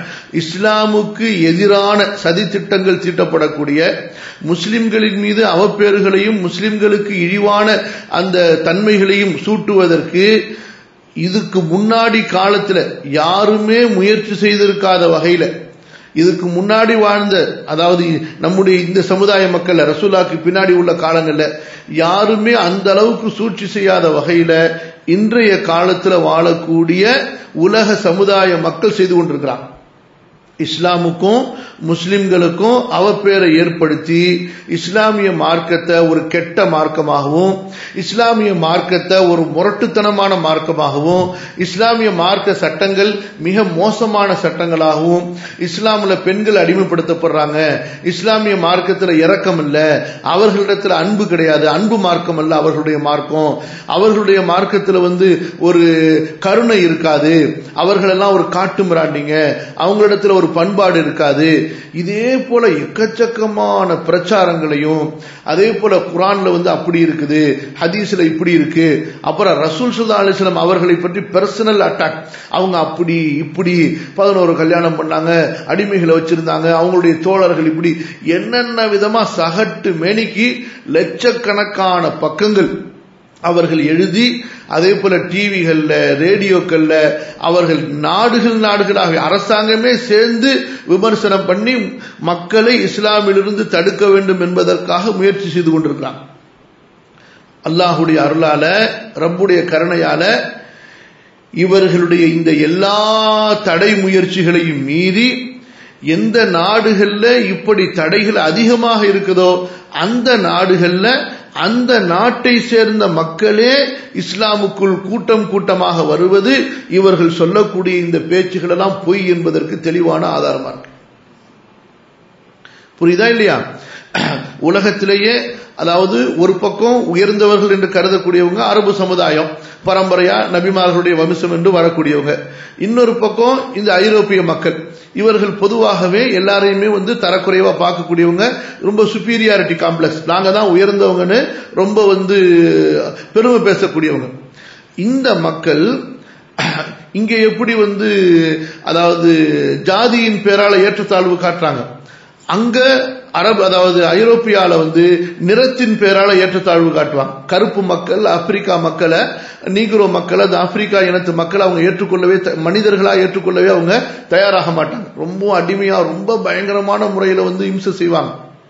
Speaker 1: இஸ்லாமுக்கு எதிரான சதி திட்டங்கள் தீட்டப்படக்கூடிய முஸ்லிம்களின் மீது அவப்பேறுகளையும் முஸ்லிம்களுக்கு இழிவான அந்த தன்மைகளையும் சூட்டுவதற்கு இதுக்கு முன்னாடி காலத்துல யாருமே முயற்சி செய்திருக்காத வகையில இதுக்கு முன்னாடி வாழ்ந்த அதாவது நம்முடைய இந்த சமுதாய மக்கள் ரசூலாக்கு பின்னாடி உள்ள காலங்கள்ல யாருமே அந்த அளவுக்கு சூழ்ச்சி செய்யாத வகையில இன்றைய காலத்துல வாழக்கூடிய உலக சமுதாய மக்கள் செய்து கொண்டிருக்கிறான் இஸ்லாமுக்கும் முஸ்லிம்களுக்கும் அவப்பேரை ஏற்படுத்தி இஸ்லாமிய மார்க்கத்தை ஒரு கெட்ட மார்க்கமாகவும் இஸ்லாமிய மார்க்கத்தை ஒரு முரட்டுத்தனமான மார்க்கமாகவும் இஸ்லாமிய மார்க்க சட்டங்கள் மிக மோசமான சட்டங்களாகவும் இஸ்லாமில் பெண்கள் அடிமைப்படுத்தப்படுறாங்க இஸ்லாமிய மார்க்கத்தில் இரக்கம் இல்லை அவர்களிடத்தில் அன்பு கிடையாது அன்பு மார்க்கம் அல்ல அவர்களுடைய மார்க்கம் அவர்களுடைய மார்க்கத்தில் வந்து ஒரு கருணை இருக்காது அவர்களெல்லாம் ஒரு காட்டு மிராண்டிங்க அவங்களிடத்துல ஒரு பண்பாடு இருக்காது இதே போல எக்கச்சக்கமான பிரச்சாரங்களையும் அதே போல குரான்ல வந்து அப்படி இருக்குது ஹதீஸ்ல இப்படி இருக்கு அப்புறம் ரசூல் சுல்லா அலிஸ்லாம் அவர்களை பற்றி பர்சனல் அட்டாக் அவங்க அப்படி இப்படி பதினோரு கல்யாணம் பண்ணாங்க அடிமைகளை வச்சிருந்தாங்க அவங்களுடைய தோழர்கள் இப்படி என்னென்ன விதமா சகட்டு மேனிக்கு லட்சக்கணக்கான பக்கங்கள் அவர்கள் எழுதி அதே போல டிவிகள்ல ரேடியோக்கள்ல அவர்கள் நாடுகள் நாடுகளாக அரசாங்கமே சேர்ந்து விமர்சனம் பண்ணி மக்களை இஸ்லாமிலிருந்து தடுக்க வேண்டும் என்பதற்காக முயற்சி செய்து கொண்டிருக்கிறாங்க அல்லாஹுடைய அருளால ரப்புடைய கருணையால இவர்களுடைய இந்த எல்லா தடை முயற்சிகளையும் மீறி எந்த நாடுகள்ல இப்படி தடைகள் அதிகமாக இருக்குதோ அந்த நாடுகள்ல அந்த நாட்டை சேர்ந்த மக்களே இஸ்லாமுக்குள் கூட்டம் கூட்டமாக வருவது இவர்கள் சொல்லக்கூடிய இந்த பேச்சுகள் எல்லாம் பொய் என்பதற்கு தெளிவான ஆதாரமா இருக்கு புரியுதா இல்லையா உலகத்திலேயே அதாவது ஒரு பக்கம் உயர்ந்தவர்கள் என்று கருதக்கூடியவங்க அரபு சமுதாயம் பரம்பரையா நபிமார்களுடைய வம்சம் என்று வரக்கூடியவங்க இன்னொரு பக்கம் இந்த ஐரோப்பிய மக்கள் இவர்கள் பொதுவாகவே எல்லாரையுமே வந்து தரக்குறைவா பார்க்கக்கூடியவங்க ரொம்ப சுப்பீரியாரிட்டி காம்ப்ளெக்ஸ் நாங்க தான் உயர்ந்தவங்கன்னு ரொம்ப வந்து பெருமை பேசக்கூடியவங்க இந்த மக்கள் இங்க எப்படி வந்து அதாவது ஜாதியின் பேரால ஏற்றத்தாழ்வு காட்டுறாங்க அங்க அரபு அதாவது ஐரோப்பியால வந்து நிறத்தின் பேரால ஏற்றத்தாழ்வு காட்டுவாங்க கருப்பு மக்கள் ஆப்பிரிக்கா மக்களை நீக்ரோ மக்களை அந்த ஆப்பிரிக்கா இனத்து மக்களை அவங்க ஏற்றுக்கொள்ளவே மனிதர்களா ஏற்றுக்கொள்ளவே அவங்க தயாராக மாட்டாங்க ரொம்ப அடிமையா ரொம்ப பயங்கரமான முறையில வந்து இம்சை செய்வாங்க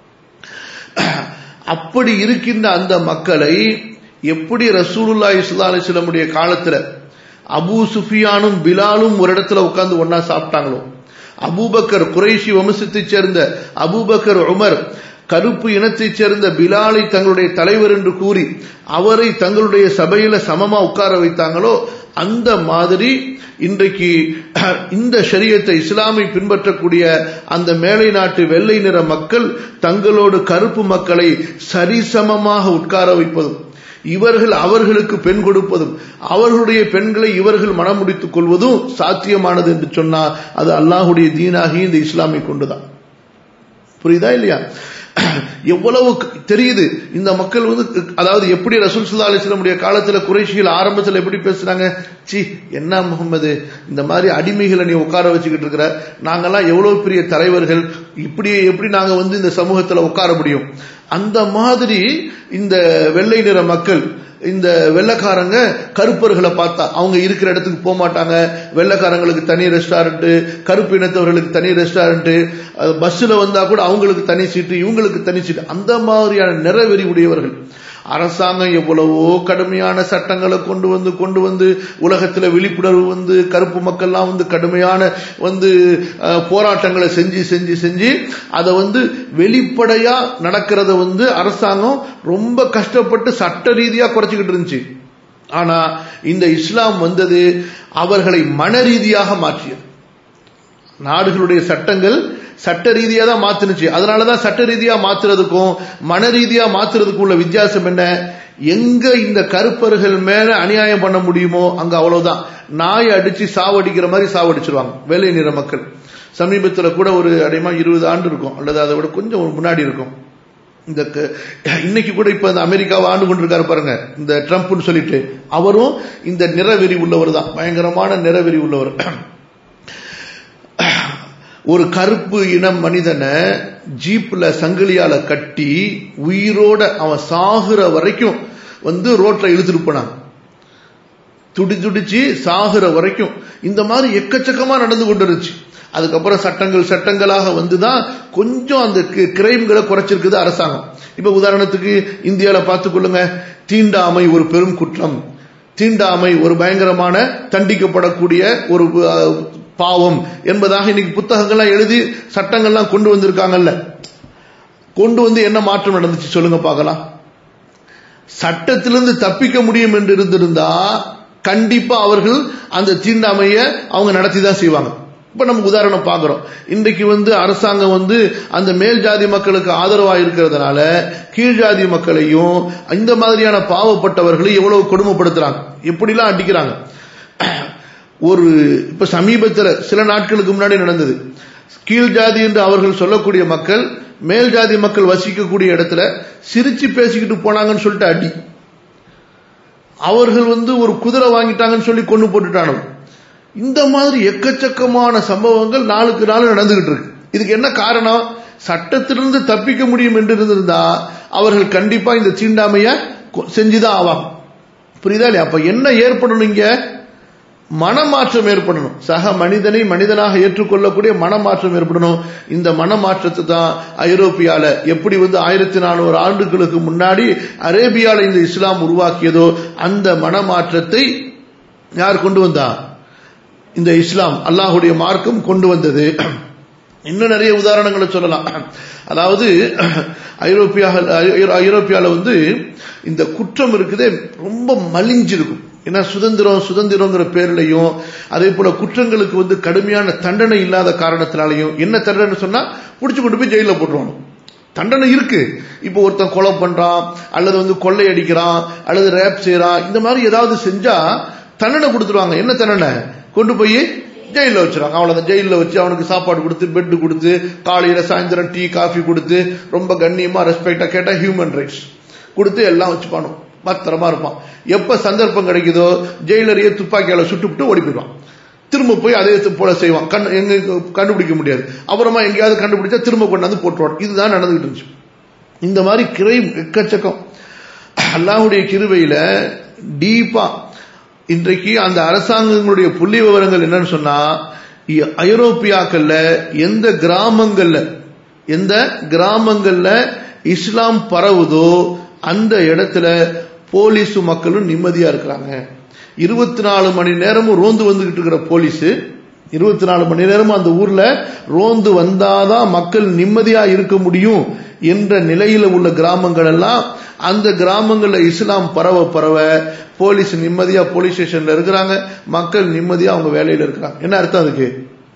Speaker 1: அப்படி இருக்கின்ற அந்த மக்களை எப்படி ரசூலுல்லா இஸ்லா அலிஸ்லமுடைய காலத்துல அபு சுஃபியானும் பிலாலும் ஒரு இடத்துல உட்கார்ந்து ஒன்னா சாப்பிட்டாங்களோ அபூபக்கர் குறைஷி வம்சத்தைச் சேர்ந்த அபூபக்கர் உமர் கருப்பு இனத்தைச் சேர்ந்த பிலாலை தங்களுடைய தலைவர் என்று கூறி அவரை தங்களுடைய சபையில சமமா உட்கார வைத்தாங்களோ அந்த மாதிரி இன்றைக்கு இந்த ஷரியத்தை இஸ்லாமை பின்பற்றக்கூடிய அந்த மேலை நாட்டு வெள்ளை நிற மக்கள் தங்களோடு கருப்பு மக்களை சரிசமமாக உட்கார வைப்பதும் இவர்கள் அவர்களுக்கு பெண் கொடுப்பதும் அவர்களுடைய பெண்களை இவர்கள் மனம் முடித்துக் கொள்வதும் சாத்தியமானது என்று சொன்னால் அது அல்லாஹுடைய தீனாகி இந்த இஸ்லாமை கொண்டுதான் புரியுதா இல்லையா எவ்வளவு தெரியுது இந்த மக்கள் வந்து அதாவது எப்படி ரசூல் சுல்லா அலிஸ்லமுடைய காலத்துல குறைஷிகள் ஆரம்பத்தில் எப்படி பேசுறாங்க சி என்ன முகமது இந்த மாதிரி அடிமைகளை நீ உட்கார வச்சுக்கிட்டு இருக்கிற நாங்கெல்லாம் எவ்வளவு பெரிய தலைவர்கள் இப்படி எப்படி நாங்க வந்து இந்த சமூகத்துல உட்கார முடியும் அந்த மாதிரி இந்த வெள்ளை நிற மக்கள் இந்த வெள்ளக்காரங்க கருப்பர்களை பார்த்தா அவங்க இருக்கிற இடத்துக்கு போக மாட்டாங்க வெள்ளக்காரங்களுக்கு தனி ரெஸ்டாரண்ட் கருப்பு இனத்தவர்களுக்கு தனி ரெஸ்டாரண்ட் பஸ்ஸில் வந்தா கூட அவங்களுக்கு தனி சீட்டு இவங்களுக்கு தனி சீட்டு அந்த மாதிரியான நிறவெறி உடையவர்கள் அரசாங்கம் எவ்வளவோ கடுமையான சட்டங்களை கொண்டு வந்து கொண்டு வந்து உலகத்தில் விழிப்புணர்வு வந்து கருப்பு மக்கள்லாம் வந்து கடுமையான வந்து போராட்டங்களை செஞ்சு செஞ்சு செஞ்சு அதை வந்து வெளிப்படையா நடக்கிறத வந்து அரசாங்கம் ரொம்ப கஷ்டப்பட்டு சட்ட ரீதியா குறைச்சிக்கிட்டு இருந்துச்சு ஆனா இந்த இஸ்லாம் வந்தது அவர்களை மன ரீதியாக மாற்றியது நாடுகளுடைய சட்டங்கள் சட்ட ரீதியா தான் மாத்துனுச்சு அதனாலதான் சட்ட ரீதியா மாத்துறதுக்கும் மன ரீதியா மாத்துறதுக்கும் உள்ள வித்தியாசம் என்ன எங்க இந்த கருப்பர்கள் மேல அநியாயம் பண்ண முடியுமோ அங்க அவ்வளவுதான் நாயை அடிச்சு சாவடிக்கிற மாதிரி சாவடிச்சிருவாங்க வெள்ளை நிற மக்கள் சமீபத்துல கூட ஒரு அடையமா இருபது ஆண்டு இருக்கும் அல்லது அதை விட கொஞ்சம் முன்னாடி இருக்கும் இந்த இன்னைக்கு கூட இப்ப இந்த அமெரிக்காவை ஆண்டு கொண்டிருக்காரு பாருங்க இந்த ட்ரம்ப்னு சொல்லிட்டு அவரும் இந்த நிறவெறி உள்ளவர் தான் பயங்கரமான நிறவெறி உள்ளவர் ஒரு கருப்பு இனம் மனிதனை ஜீப்ல சங்கிலியால கட்டி உயிரோட அவன் சாகுற வரைக்கும் வந்து ரோட்ல இழுத்துட்டு போனாங்க துடி துடிச்சு சாகுற வரைக்கும் இந்த மாதிரி எக்கச்சக்கமா நடந்து கொண்டிருச்சு அதுக்கப்புறம் சட்டங்கள் சட்டங்களாக வந்துதான் கொஞ்சம் அந்த கிரைம்களை குறைச்சிருக்குது அரசாங்கம் இப்ப உதாரணத்துக்கு இந்தியாவில பார்த்துக்கொள்ளுங்க தீண்டாமை ஒரு பெரும் குற்றம் தீண்டாமை ஒரு பயங்கரமான தண்டிக்கப்படக்கூடிய ஒரு பாவம் என்பதாக இன்னைக்கு புத்தகங்கள்லாம் எழுதி சட்டங்கள்லாம் கொண்டு வந்திருக்காங்கல்ல கொண்டு வந்து என்ன மாற்றம் நடந்துச்சு சொல்லுங்க பார்க்கலாம் சட்டத்திலிருந்து தப்பிக்க முடியும் என்று இருந்திருந்தா கண்டிப்பா அவர்கள் அந்த தீண்டாமைய அவங்க நடத்தி தான் செய்வாங்க இப்ப நம்ம உதாரணம் பார்க்கிறோம் இன்றைக்கு வந்து அரசாங்கம் வந்து அந்த மேல் ஜாதி மக்களுக்கு ஆதரவா இருக்கிறதுனால கீழ் ஜாதி மக்களையும் இந்த மாதிரியான பாவப்பட்டவர்களை எவ்வளவு கொடுமைப்படுத்துறாங்க எப்படிலாம் அடிக்கிறாங்க ஒரு இப்ப சமீபத்தில் சில நாட்களுக்கு முன்னாடி நடந்தது கீழ் ஜாதி என்று அவர்கள் சொல்லக்கூடிய மக்கள் மேல் ஜாதி மக்கள் வசிக்கக்கூடிய இடத்துல சிரிச்சு பேசிக்கிட்டு போனாங்கன்னு சொல்லிட்டு அடி அவர்கள் வந்து ஒரு குதிரை வாங்கிட்டாங்கன்னு சொல்லி கொண்டு போட்டுட்டானோ இந்த மாதிரி எக்கச்சக்கமான சம்பவங்கள் நாளுக்கு நாள் நடந்துகிட்டு இருக்கு இதுக்கு என்ன காரணம் சட்டத்திலிருந்து தப்பிக்க முடியும் என்று இருந்திருந்தா அவர்கள் கண்டிப்பா இந்த தீண்டாமைய செஞ்சுதான் ஆவாங்க புரியுதா இல்லையா அப்ப என்ன ஏற்படணும் இங்க மனமாற்றம் ஏற்படணும் சக மனிதனை மனிதனாக ஏற்றுக்கொள்ளக்கூடிய மனமாற்றம் ஏற்படணும் இந்த மனமாற்றத்தை தான் ஐரோப்பியால எப்படி வந்து ஆயிரத்தி நானூறு ஆண்டுகளுக்கு முன்னாடி அரேபியால இந்த இஸ்லாம் உருவாக்கியதோ அந்த மனமாற்றத்தை யார் கொண்டு வந்தா இந்த இஸ்லாம் அல்லாஹுடைய மார்க்கம் கொண்டு வந்தது இன்னும் நிறைய உதாரணங்களை சொல்லலாம் அதாவது ஐரோப்பியா ஐரோப்பியால வந்து இந்த குற்றம் இருக்குதே ரொம்ப மலிஞ்சிருக்கும் ஏன்னா சுதந்திரம் சுதந்திரங்கிற பேர்லையும் அதே போல குற்றங்களுக்கு வந்து கடுமையான தண்டனை இல்லாத காரணத்தினாலையும் என்ன தண்டனை சொன்னா பிடிச்சு கொண்டு போய் ஜெயில போட்டுருவாங்க தண்டனை இருக்கு இப்போ ஒருத்தன் கொலை பண்றான் அல்லது வந்து கொள்ளை அடிக்கிறான் அல்லது ரேப் செய்யறான் இந்த மாதிரி ஏதாவது செஞ்சா தண்டனை கொடுத்துருவாங்க என்ன தண்டனை கொண்டு போய் ஜெயிலில் வச்சிருவாங்க அவ்வளோதான் ஜெயிலில் வச்சு அவனுக்கு சாப்பாடு கொடுத்து பெட்டு கொடுத்து காலையில் சாயந்தரம் டீ காஃபி கொடுத்து ரொம்ப கண்ணியமாக ரெஸ்பெக்டாக கேட்டால் ஹியூமன் ரைட்ஸ் கொடுத்து எல்லாம் வச்சுப்பானோ பத்திரமா இருப்பான் எப்ப சந்தர்ப்பம் கிடைக்குதோ ஜெயிலரையே துப்பாக்கியால சுட்டுவிட்டு ஓடி போயிடுவான் திரும்ப போய் அதே போல செய்வான் கண் எங்க கண்டுபிடிக்க முடியாது அப்புறமா எங்கேயாவது கண்டுபிடிச்சா திரும்ப கொண்டாந்து போட்டுருவான் இதுதான் நடந்துகிட்டு இருந்துச்சு இந்த மாதிரி கிரை எக்கச்சக்கம் அல்லாஹுடைய கிருவையில டீப்பா இன்றைக்கு அந்த அரசாங்கங்களுடைய புள்ளி விவரங்கள் என்னன்னு சொன்னா ஐரோப்பியாக்கள்ல எந்த கிராமங்கள்ல எந்த கிராமங்கள்ல இஸ்லாம் பரவுதோ அந்த இடத்துல போலீஸு மக்களும் நிம்மதியா இருக்கிறாங்க இருபத்தி நாலு மணி நேரமும் ரோந்து வந்துகிட்டு இருக்கிற போலீஸ் இருபத்தி நாலு மணி நேரமும் அந்த ஊர்ல ரோந்து வந்தாதான் மக்கள் நிம்மதியா இருக்க முடியும் என்ற நிலையில உள்ள கிராமங்கள் எல்லாம் அந்த கிராமங்கள்ல இஸ்லாம் பரவ பரவ போலீஸ் நிம்மதியா போலீஸ் ஸ்டேஷன்ல இருக்கிறாங்க மக்கள் நிம்மதியா அவங்க வேலையில இருக்கிறாங்க என்ன அர்த்தம் அதுக்கு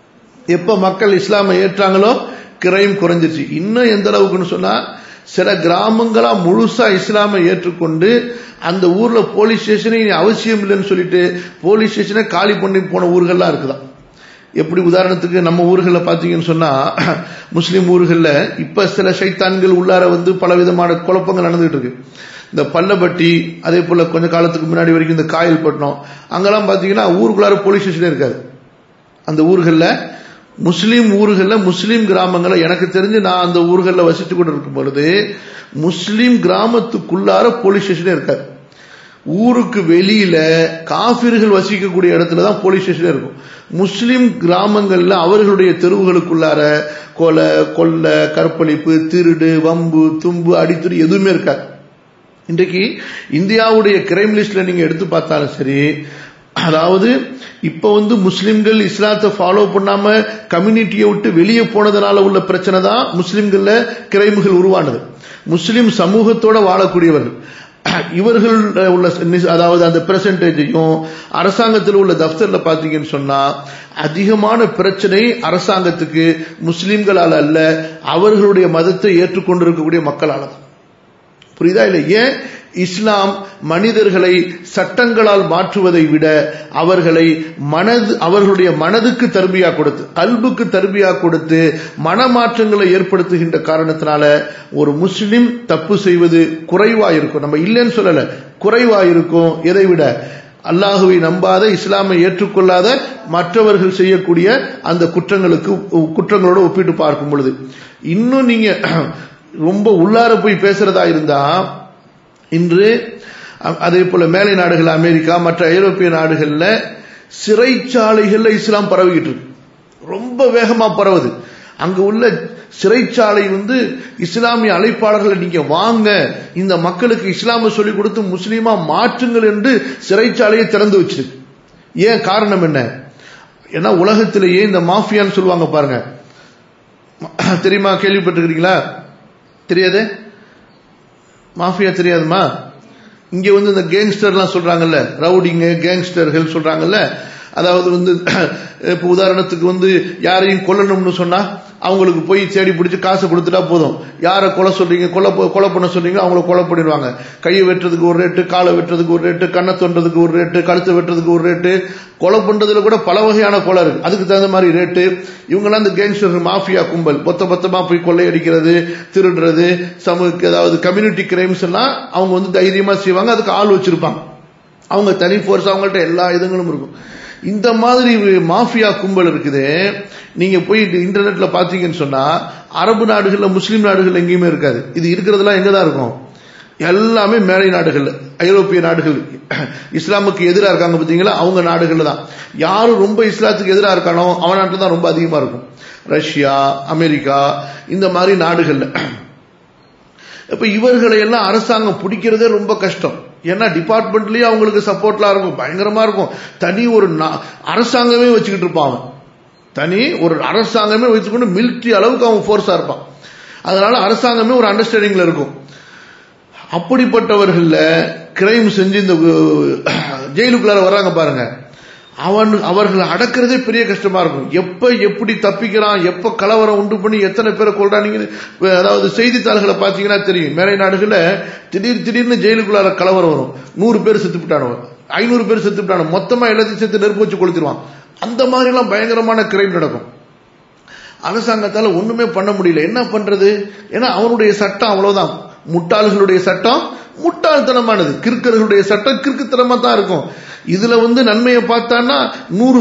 Speaker 1: எப்ப மக்கள் இஸ்லாமை ஏற்றாங்களோ கிரைம் குறைஞ்சிருச்சு இன்னும் எந்த அளவுக்குன்னு சொன்னா சில கிராமங்களா முழுசா இஸ்லாமை ஏற்றுக்கொண்டு அந்த ஊர்ல போலீஸ் ஸ்டேஷனே அவசியம் இல்லைன்னு சொல்லிட்டு போலீஸ் ஸ்டேஷனை காலி பண்ணி போன ஊர்கள்லாம் இருக்குதான் எப்படி உதாரணத்துக்கு நம்ம ஊர்களில் பார்த்தீங்கன்னு சொன்னா முஸ்லீம் ஊர்களில் இப்ப சில சைத்தான்கள் உள்ளார வந்து பல விதமான குழப்பங்கள் நடந்துகிட்டு இருக்கு இந்த பல்லப்பட்டி அதே போல கொஞ்ச காலத்துக்கு முன்னாடி வரைக்கும் இந்த காயல்பட்டினம் அங்கெல்லாம் பார்த்தீங்கன்னா ஊருக்குள்ளார போலீஸ் ஸ்டேஷனே இருக்காது அந்த ஊர்களில் முஸ்லீம் ஊர்களில் முஸ்லீம் கிராமங்களில் எனக்கு தெரிஞ்சு நான் அந்த ஊர்களில் வசித்து கொண்டு இருக்கும் பொழுது முஸ்லீம் கிராமத்துக்குள்ளார போலீஸ் ஸ்டேஷனே இருக்காது ஊருக்கு வெளியில காபிர்கள் வசிக்கக்கூடிய இடத்துல தான் போலீஸ் ஸ்டேஷனே இருக்கும் முஸ்லிம் கிராமங்கள்ல அவர்களுடைய தெருவுகளுக்குள்ளார கொலை கொள்ளை கற்பழிப்பு திருடு வம்பு தும்பு அடித்துரு எதுவுமே இருக்காது இன்றைக்கு இந்தியாவுடைய கிரைம் லிஸ்ட்ல நீங்க எடுத்து பார்த்தாலும் சரி அதாவது இப்ப வந்து முஸ்லிம்கள் இஸ்லாத்தை ஃபாலோ பண்ணாம கம்யூனிட்டியை விட்டு வெளியே போனதுனால உள்ள பிரச்சனை தான் முஸ்லிம்கள்ல கிரைமுகள் உருவானது முஸ்லிம் சமூகத்தோட வாழக்கூடியவர்கள் இவர்கள் உள்ள அதாவது அந்த பெர்சன்டேஜையும் அரசாங்கத்தில் உள்ள தப்தர்ல பாத்தீங்கன்னு சொன்னா அதிகமான பிரச்சனை அரசாங்கத்துக்கு முஸ்லிம்களால் அல்ல அவர்களுடைய மதத்தை ஏற்றுக்கொண்டிருக்கக்கூடிய மக்களால் தான் புரியுதா இல்லை ஏன் இஸ்லாம் மனிதர்களை சட்டங்களால் மாற்றுவதை விட அவர்களை மனது அவர்களுடைய மனதுக்கு தர்பியா கொடுத்து கல்புக்கு தர்பியா கொடுத்து மனமாற்றங்களை ஏற்படுத்துகின்ற காரணத்தினால ஒரு முஸ்லிம் தப்பு செய்வது குறைவா இருக்கும் நம்ம இல்லைன்னு சொல்லல குறைவா இருக்கும் எதை விட அல்லாஹுவை நம்பாத இஸ்லாமை ஏற்றுக்கொள்ளாத மற்றவர்கள் செய்யக்கூடிய அந்த குற்றங்களுக்கு குற்றங்களோடு ஒப்பிட்டு பார்க்கும் பொழுது இன்னும் நீங்க ரொம்ப உள்ளார போய் பேசுறதா இருந்தா இன்று அதே போல மேலை நாடுகள் அமெரிக்கா மற்ற ஐரோப்பிய நாடுகள்ல சிறைச்சாலைகள்ல இஸ்லாம் பரவிக்கிட்டு இருக்கு ரொம்ப வேகமா பரவுது அங்க உள்ள சிறைச்சாலை வந்து இஸ்லாமிய அழைப்பாளர்களை நீங்க வாங்க இந்த மக்களுக்கு இஸ்லாம சொல்லிக் கொடுத்து முஸ்லீமா மாற்றுங்கள் என்று சிறைச்சாலையை திறந்து வச்சிருக்கு ஏன் காரணம் என்ன ஏன்னா உலகத்திலேயே இந்த மாஃபியான்னு சொல்லுவாங்க பாருங்க தெரியுமா கேள்விப்பட்டிருக்கிறீங்களா தெரியாது மாஃபியா தெரியாதுமா இங்க வந்து இந்த கேங்ஸ்டர்லாம் சொல்றாங்கல்ல ரவுடிங்க கேங்ஸ்டர்கள் சொல்றாங்கல்ல அதாவது வந்து இப்போ உதாரணத்துக்கு வந்து யாரையும் கொல்லணும்னு சொன்னா அவங்களுக்கு போய் தேடி பிடிச்சி காசு கொடுத்துட்டா போதும் யாரை கொலை சொல்றீங்க கொலை கொலை பண்ண சொல்றீங்க அவங்கள கொலை பண்ணிடுவாங்க கையை வெட்டுறதுக்கு ஒரு ரேட்டு காலை வெட்டுறதுக்கு ஒரு ரேட்டு கண்ணை தோன்றதுக்கு ஒரு ரேட்டு கழுத்தை வெட்டுறதுக்கு ஒரு ரேட்டு கொலை பண்றதுல கூட பல வகையான கொலை இருக்கு அதுக்கு தகுந்த மாதிரி ரேட்டு இவங்கெல்லாம் இந்த கேங்ஸ்டர் மாஃபியா கும்பல் மொத்த மொத்தமா போய் கொள்ளையடிக்கிறது திருடுறது சமூக அதாவது கம்யூனிட்டி கிரைம்ஸ் எல்லாம் அவங்க வந்து தைரியமா செய்வாங்க அதுக்கு ஆள் வச்சிருப்பாங்க அவங்க தனி ஃபோர்ஸ் அவங்கள்ட்ட எல்லா இதுங்களும் இருக்கும் இந்த மாதிரி மாஃபியா கும்பல் இருக்குது நீங்க போய் இன்டர்நெட்ல பாத்தீங்கன்னு சொன்னா அரபு நாடுகள்ல முஸ்லீம் நாடுகள் எங்கேயுமே இருக்காது இது இருக்கிறதுலாம் எங்க தான் இருக்கும் எல்லாமே மேலை நாடுகள் ஐரோப்பிய நாடுகள் இஸ்லாமுக்கு எதிராக இருக்காங்க பார்த்தீங்களா அவங்க நாடுகள் தான் யாரு ரொம்ப இஸ்லாத்துக்கு எதிராக இருக்கானோ அவன் நாட்டில் தான் ரொம்ப அதிகமாக இருக்கும் ரஷ்யா அமெரிக்கா இந்த மாதிரி நாடுகள்ல இப்ப இவர்களை எல்லாம் அரசாங்கம் பிடிக்கிறதே ரொம்ப கஷ்டம் ஏன்னா டிபார்ட்மெண்ட்லயே அவங்களுக்கு சப்போர்ட்லாம் இருக்கும் பயங்கரமா இருக்கும் தனி ஒரு அரசாங்கமே வச்சுக்கிட்டு இருப்பான் அவன் தனி ஒரு அரசாங்கமே வச்சுக்கொண்டு மிலிட்ரி அளவுக்கு அவன் ஃபோர்ஸா இருப்பான் அதனால அரசாங்கமே ஒரு அண்டர்ஸ்டாண்டிங்ல இருக்கும் அப்படிப்பட்டவர்கள கிரைம் செஞ்சு இந்த ஜெயிலுக்குள்ளார வர்றாங்க பாருங்க அவன் அவர்களை அடக்கிறதே பெரிய கஷ்டமா இருக்கும் எப்ப எப்படி தப்பிக்கிறான் எப்ப கலவரம் உண்டு பண்ணி எத்தனை பேரை கொள்றானீங்க அதாவது செய்தித்தாள்களை பார்த்தீங்கன்னா தெரியும் மேலை நாடுகளில் திடீர் திடீர்னு ஜெயிலுக்குள்ளார கலவரம் வரும் நூறு பேர் செத்து விட்டானவன் ஐநூறு பேர் செத்து விட்டானு மொத்தமா எல்லாத்தையும் சேர்த்து நெருப்பு வச்சு கொளுத்திடுவான் அந்த மாதிரி எல்லாம் பயங்கரமான கிரைம் நடக்கும் அரசாங்கத்தால ஒண்ணுமே பண்ண முடியல என்ன பண்றது ஏன்னா அவனுடைய சட்டம் அவ்வளவுதான் முட்டாள்களுடைய சட்டம் முட்டாள்தனமானது கிறுக்கர்களுடைய சட்டம் கிறுக்குத்தனமா தான் இருக்கும் இதுல வந்து நன்மையை பார்த்தான்னா நூறு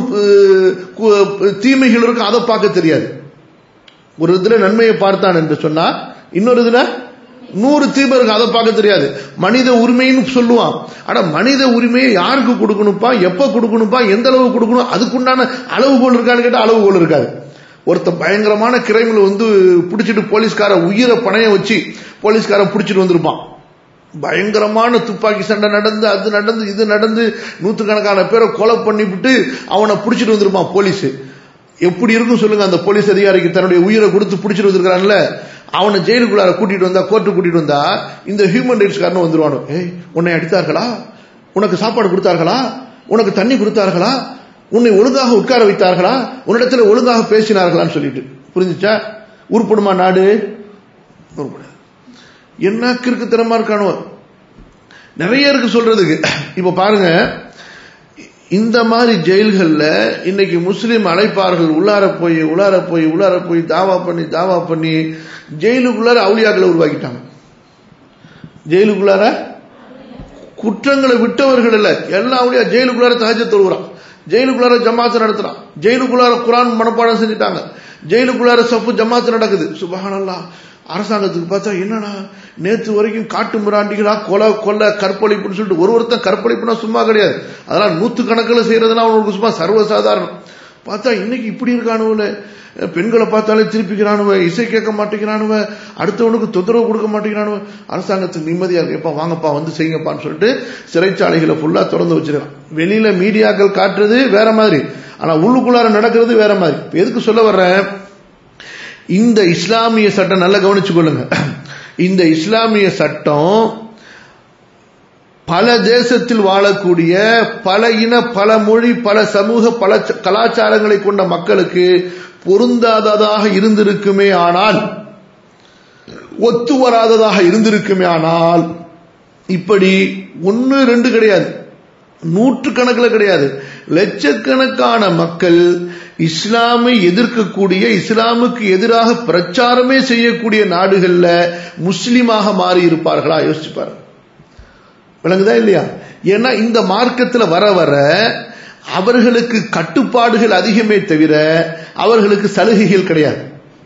Speaker 1: தீமைகள் இருக்கும் அதை பார்க்க தெரியாது ஒரு இதுல நன்மையை பார்த்தான் என்று சொன்னா இன்னொரு இதுல நூறு தீமை இருக்கு அதை பார்க்க தெரியாது மனித உரிமைன்னு சொல்லுவான் ஆனா மனித உரிமையை யாருக்கு கொடுக்கணும்ப்பா எப்ப கொடுக்கணும்ப்பா எந்த அளவு கொடுக்கணும் அதுக்குண்டான அளவுகோல் இருக்கான்னு கேட்டா அளவுகோல் இருக்காது ஒருத்த பயங்கரமான கிரைமில் வந்து பிடிச்சிட்டு போலீஸ்கார உயிரை பணைய வச்சு போலீஸ்கார பிடிச்சிட்டு வந்திருப்பான் பயங்கரமான துப்பாக்கி சண்டை நடந்து அது நடந்து இது நடந்து நூற்றுக்கணக்கான பேரை கொலை பண்ணிவிட்டு அவனை பிடிச்சிட்டு வந்திருப்பான் போலீஸ் எப்படி இருக்கும் சொல்லுங்க அந்த போலீஸ் அதிகாரிக்கு தன்னுடைய உயிரை கொடுத்து பிடிச்சிட்டு வந்திருக்கான்ல அவனை ஜெயிலுக்குள்ளார கூட்டிட்டு வந்தா கோர்ட்டு கூட்டிட்டு வந்தா இந்த ஹியூமன் ரைட்ஸ் காரனும் வந்துருவானோ ஏய் உன்னை அடித்தார்களா உனக்கு சாப்பாடு கொடுத்தார்களா உனக்கு தண்ணி கொடுத்தார்களா உன்னை ஒழுங்காக உட்கார வைத்தார்களா உன்னிடத்துல ஒழுங்காக பேசினார்களான்னு சொல்லிட்டு புரிஞ்சுச்சா உருப்படுமா நாடு உருப்படாது என்ன கிறுக்குத்தனமா இருக்கானோ நிறைய இருக்கு சொல்றதுக்கு இப்ப பாருங்க இந்த மாதிரி ஜெயில்கள்ல இன்னைக்கு முஸ்லீம் அழைப்பார்கள் உள்ளார போய் உள்ளார போய் உள்ளார போய் தாவா பண்ணி தாவா பண்ணி ஜெயிலுக்குள்ளார அவுளியாக்களை உருவாக்கிட்டாங்க ஜெயிலுக்குள்ளார குற்றங்களை விட்டவர்கள் இல்ல எல்லா அவுளியா ஜெயிலுக்குள்ளார தகஜ தொழுகிறான் ஜெயிலுக்குள்ளார ஜமாத்து நடத்துறான் ஜெயிலுக்குள்ளார குரான் மனப்பாடம் செஞ்சுட்டாங்க ஜெயிலுக்குள்ளார சப்பு ஜமாத்து நடக்குது சுபஹானல்லா அரசாங்கத்துக்கு பார்த்தா என்னடா நேற்று வரைக்கும் காட்டு மிராண்டிகளா கொலை கொலை கற்பழிப்புன்னு சொல்லிட்டு ஒரு ஒருத்தன் கற்பழிப்புனா சும்மா கிடையாது அதெல்லாம் நூத்து கணக்கில் செய்யறதுனா அவனுக்கு சும்மா சர்வசாதாரணம் பார்த்தா இன்னைக்கு இப்படி இருக்கானுவல பெண்களை பார்த்தாலே திருப்பிக்கிறானுவ இசை கேட்க மாட்டேங்கிறானுவ அடுத்தவனுக்கு தொந்தரவு கொடுக்க மாட்டேங்கிறானுவ அரசாங்கத்துக்கு நிம்மதியா இருக்கு எப்பா வாங்கப்பா வந்து செய்யுங்கப்பான்னு சொல்லிட்டு சிறைச்சாலைகளை ஃபுல்லா திறந்து வச்சிருக்கான் வெளியில மீடியாக்கள் காட்டுறது வேற மாதிரி ஆனா உள்ளுக்குள்ளார நடக்கிறது வேற மாதிரி எதுக்கு சொல்ல வர்றேன் இந்த இஸ்லாமிய சட்டம் நல்லா கவனிச்சு கொள்ளுங்க இந்த இஸ்லாமிய சட்டம் பல தேசத்தில் வாழக்கூடிய பல இன பல மொழி பல சமூக பல கலாச்சாரங்களை கொண்ட மக்களுக்கு பொருந்தாததாக இருந்திருக்குமே ஆனால் ஒத்து வராததாக இருந்திருக்குமே ஆனால் இப்படி ஒன்னு ரெண்டு கிடையாது நூற்று கணக்கில் கிடையாது லட்சக்கணக்கான மக்கள் இஸ்லாமை எதிர்க்கக்கூடிய இஸ்லாமுக்கு எதிராக பிரச்சாரமே செய்யக்கூடிய நாடுகள்ல முஸ்லிமாக மாறி இருப்பார்களா யோசிச்சு பாருங்க விளங்குதா இல்லையா ஏன்னா இந்த மார்க்கத்தில் வர வர அவர்களுக்கு கட்டுப்பாடுகள் அதிகமே தவிர அவர்களுக்கு சலுகைகள் கிடையாது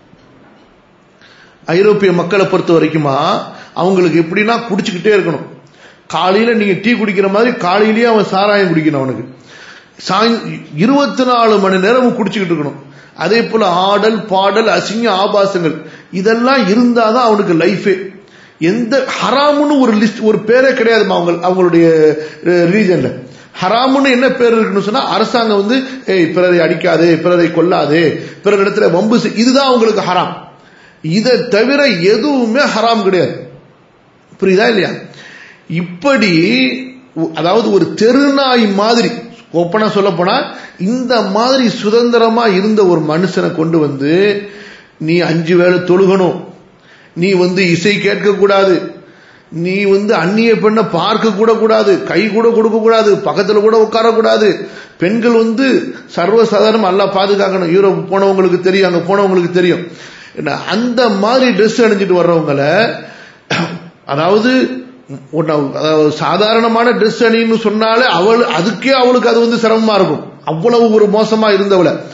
Speaker 1: ஐரோப்பிய மக்களை பொறுத்த வரைக்குமா அவங்களுக்கு எப்படின்னா குடிச்சுக்கிட்டே இருக்கணும் காலையில நீங்க டீ குடிக்கிற மாதிரி காலையிலேயே அவன் சாராயம் குடிக்கணும் அவனுக்கு சாய் இருபத்தி நாலு மணி நேரமும் குடிச்சுக்கிட்டு இருக்கணும் அதே போல ஆடல் பாடல் அசிங்க ஆபாசங்கள் இதெல்லாம் இருந்தாதான் அவனுக்கு லைஃபே எந்த ஹராமுன்னு ஒரு லிஸ்ட் ஒரு பேரே கிடையாதுமா அவங்க அவங்களுடைய ரீஜன்ல ஹராமுன்னு என்ன பேர் இருக்குன்னு சொன்னா அரசாங்கம் வந்து ஏய் பிறரை அடிக்காது பிறரை கொல்லாது பிறர் இடத்துல வம்பு இதுதான் அவங்களுக்கு ஹராம் இதை தவிர எதுவுமே ஹராம் கிடையாது புரியுதா இல்லையா இப்படி அதாவது ஒரு தெருநாய் மாதிரி ஒப்பனா சொல்ல போனா இந்த மாதிரி சுதந்திரமா இருந்த ஒரு மனுஷனை கொண்டு வந்து நீ அஞ்சு வேளை தொழுகணும் நீ வந்து இசை கேட்க கூடாது நீ வந்து அந்நிய பெண்ணை பார்க்க கூட கூடாது கை கூட கொடுக்க கூடாது பக்கத்துல கூட உட்கார கூடாது பெண்கள் வந்து சர்வசாதாரணம் நல்லா பாதுகாக்கணும் யூரோப் போனவங்களுக்கு தெரியும் அங்க போனவங்களுக்கு தெரியும் அந்த மாதிரி ட்ரெஸ் அணிஞ்சிட்டு வர்றவங்கள அதாவது அதாவது சாதாரணமான ட்ரெஸ் அணின்னு சொன்னாலே அவள் அதுக்கே அவளுக்கு அது வந்து சிரமமா இருக்கும் அவ்வளவு ஒரு மோசமா இருந்தவளை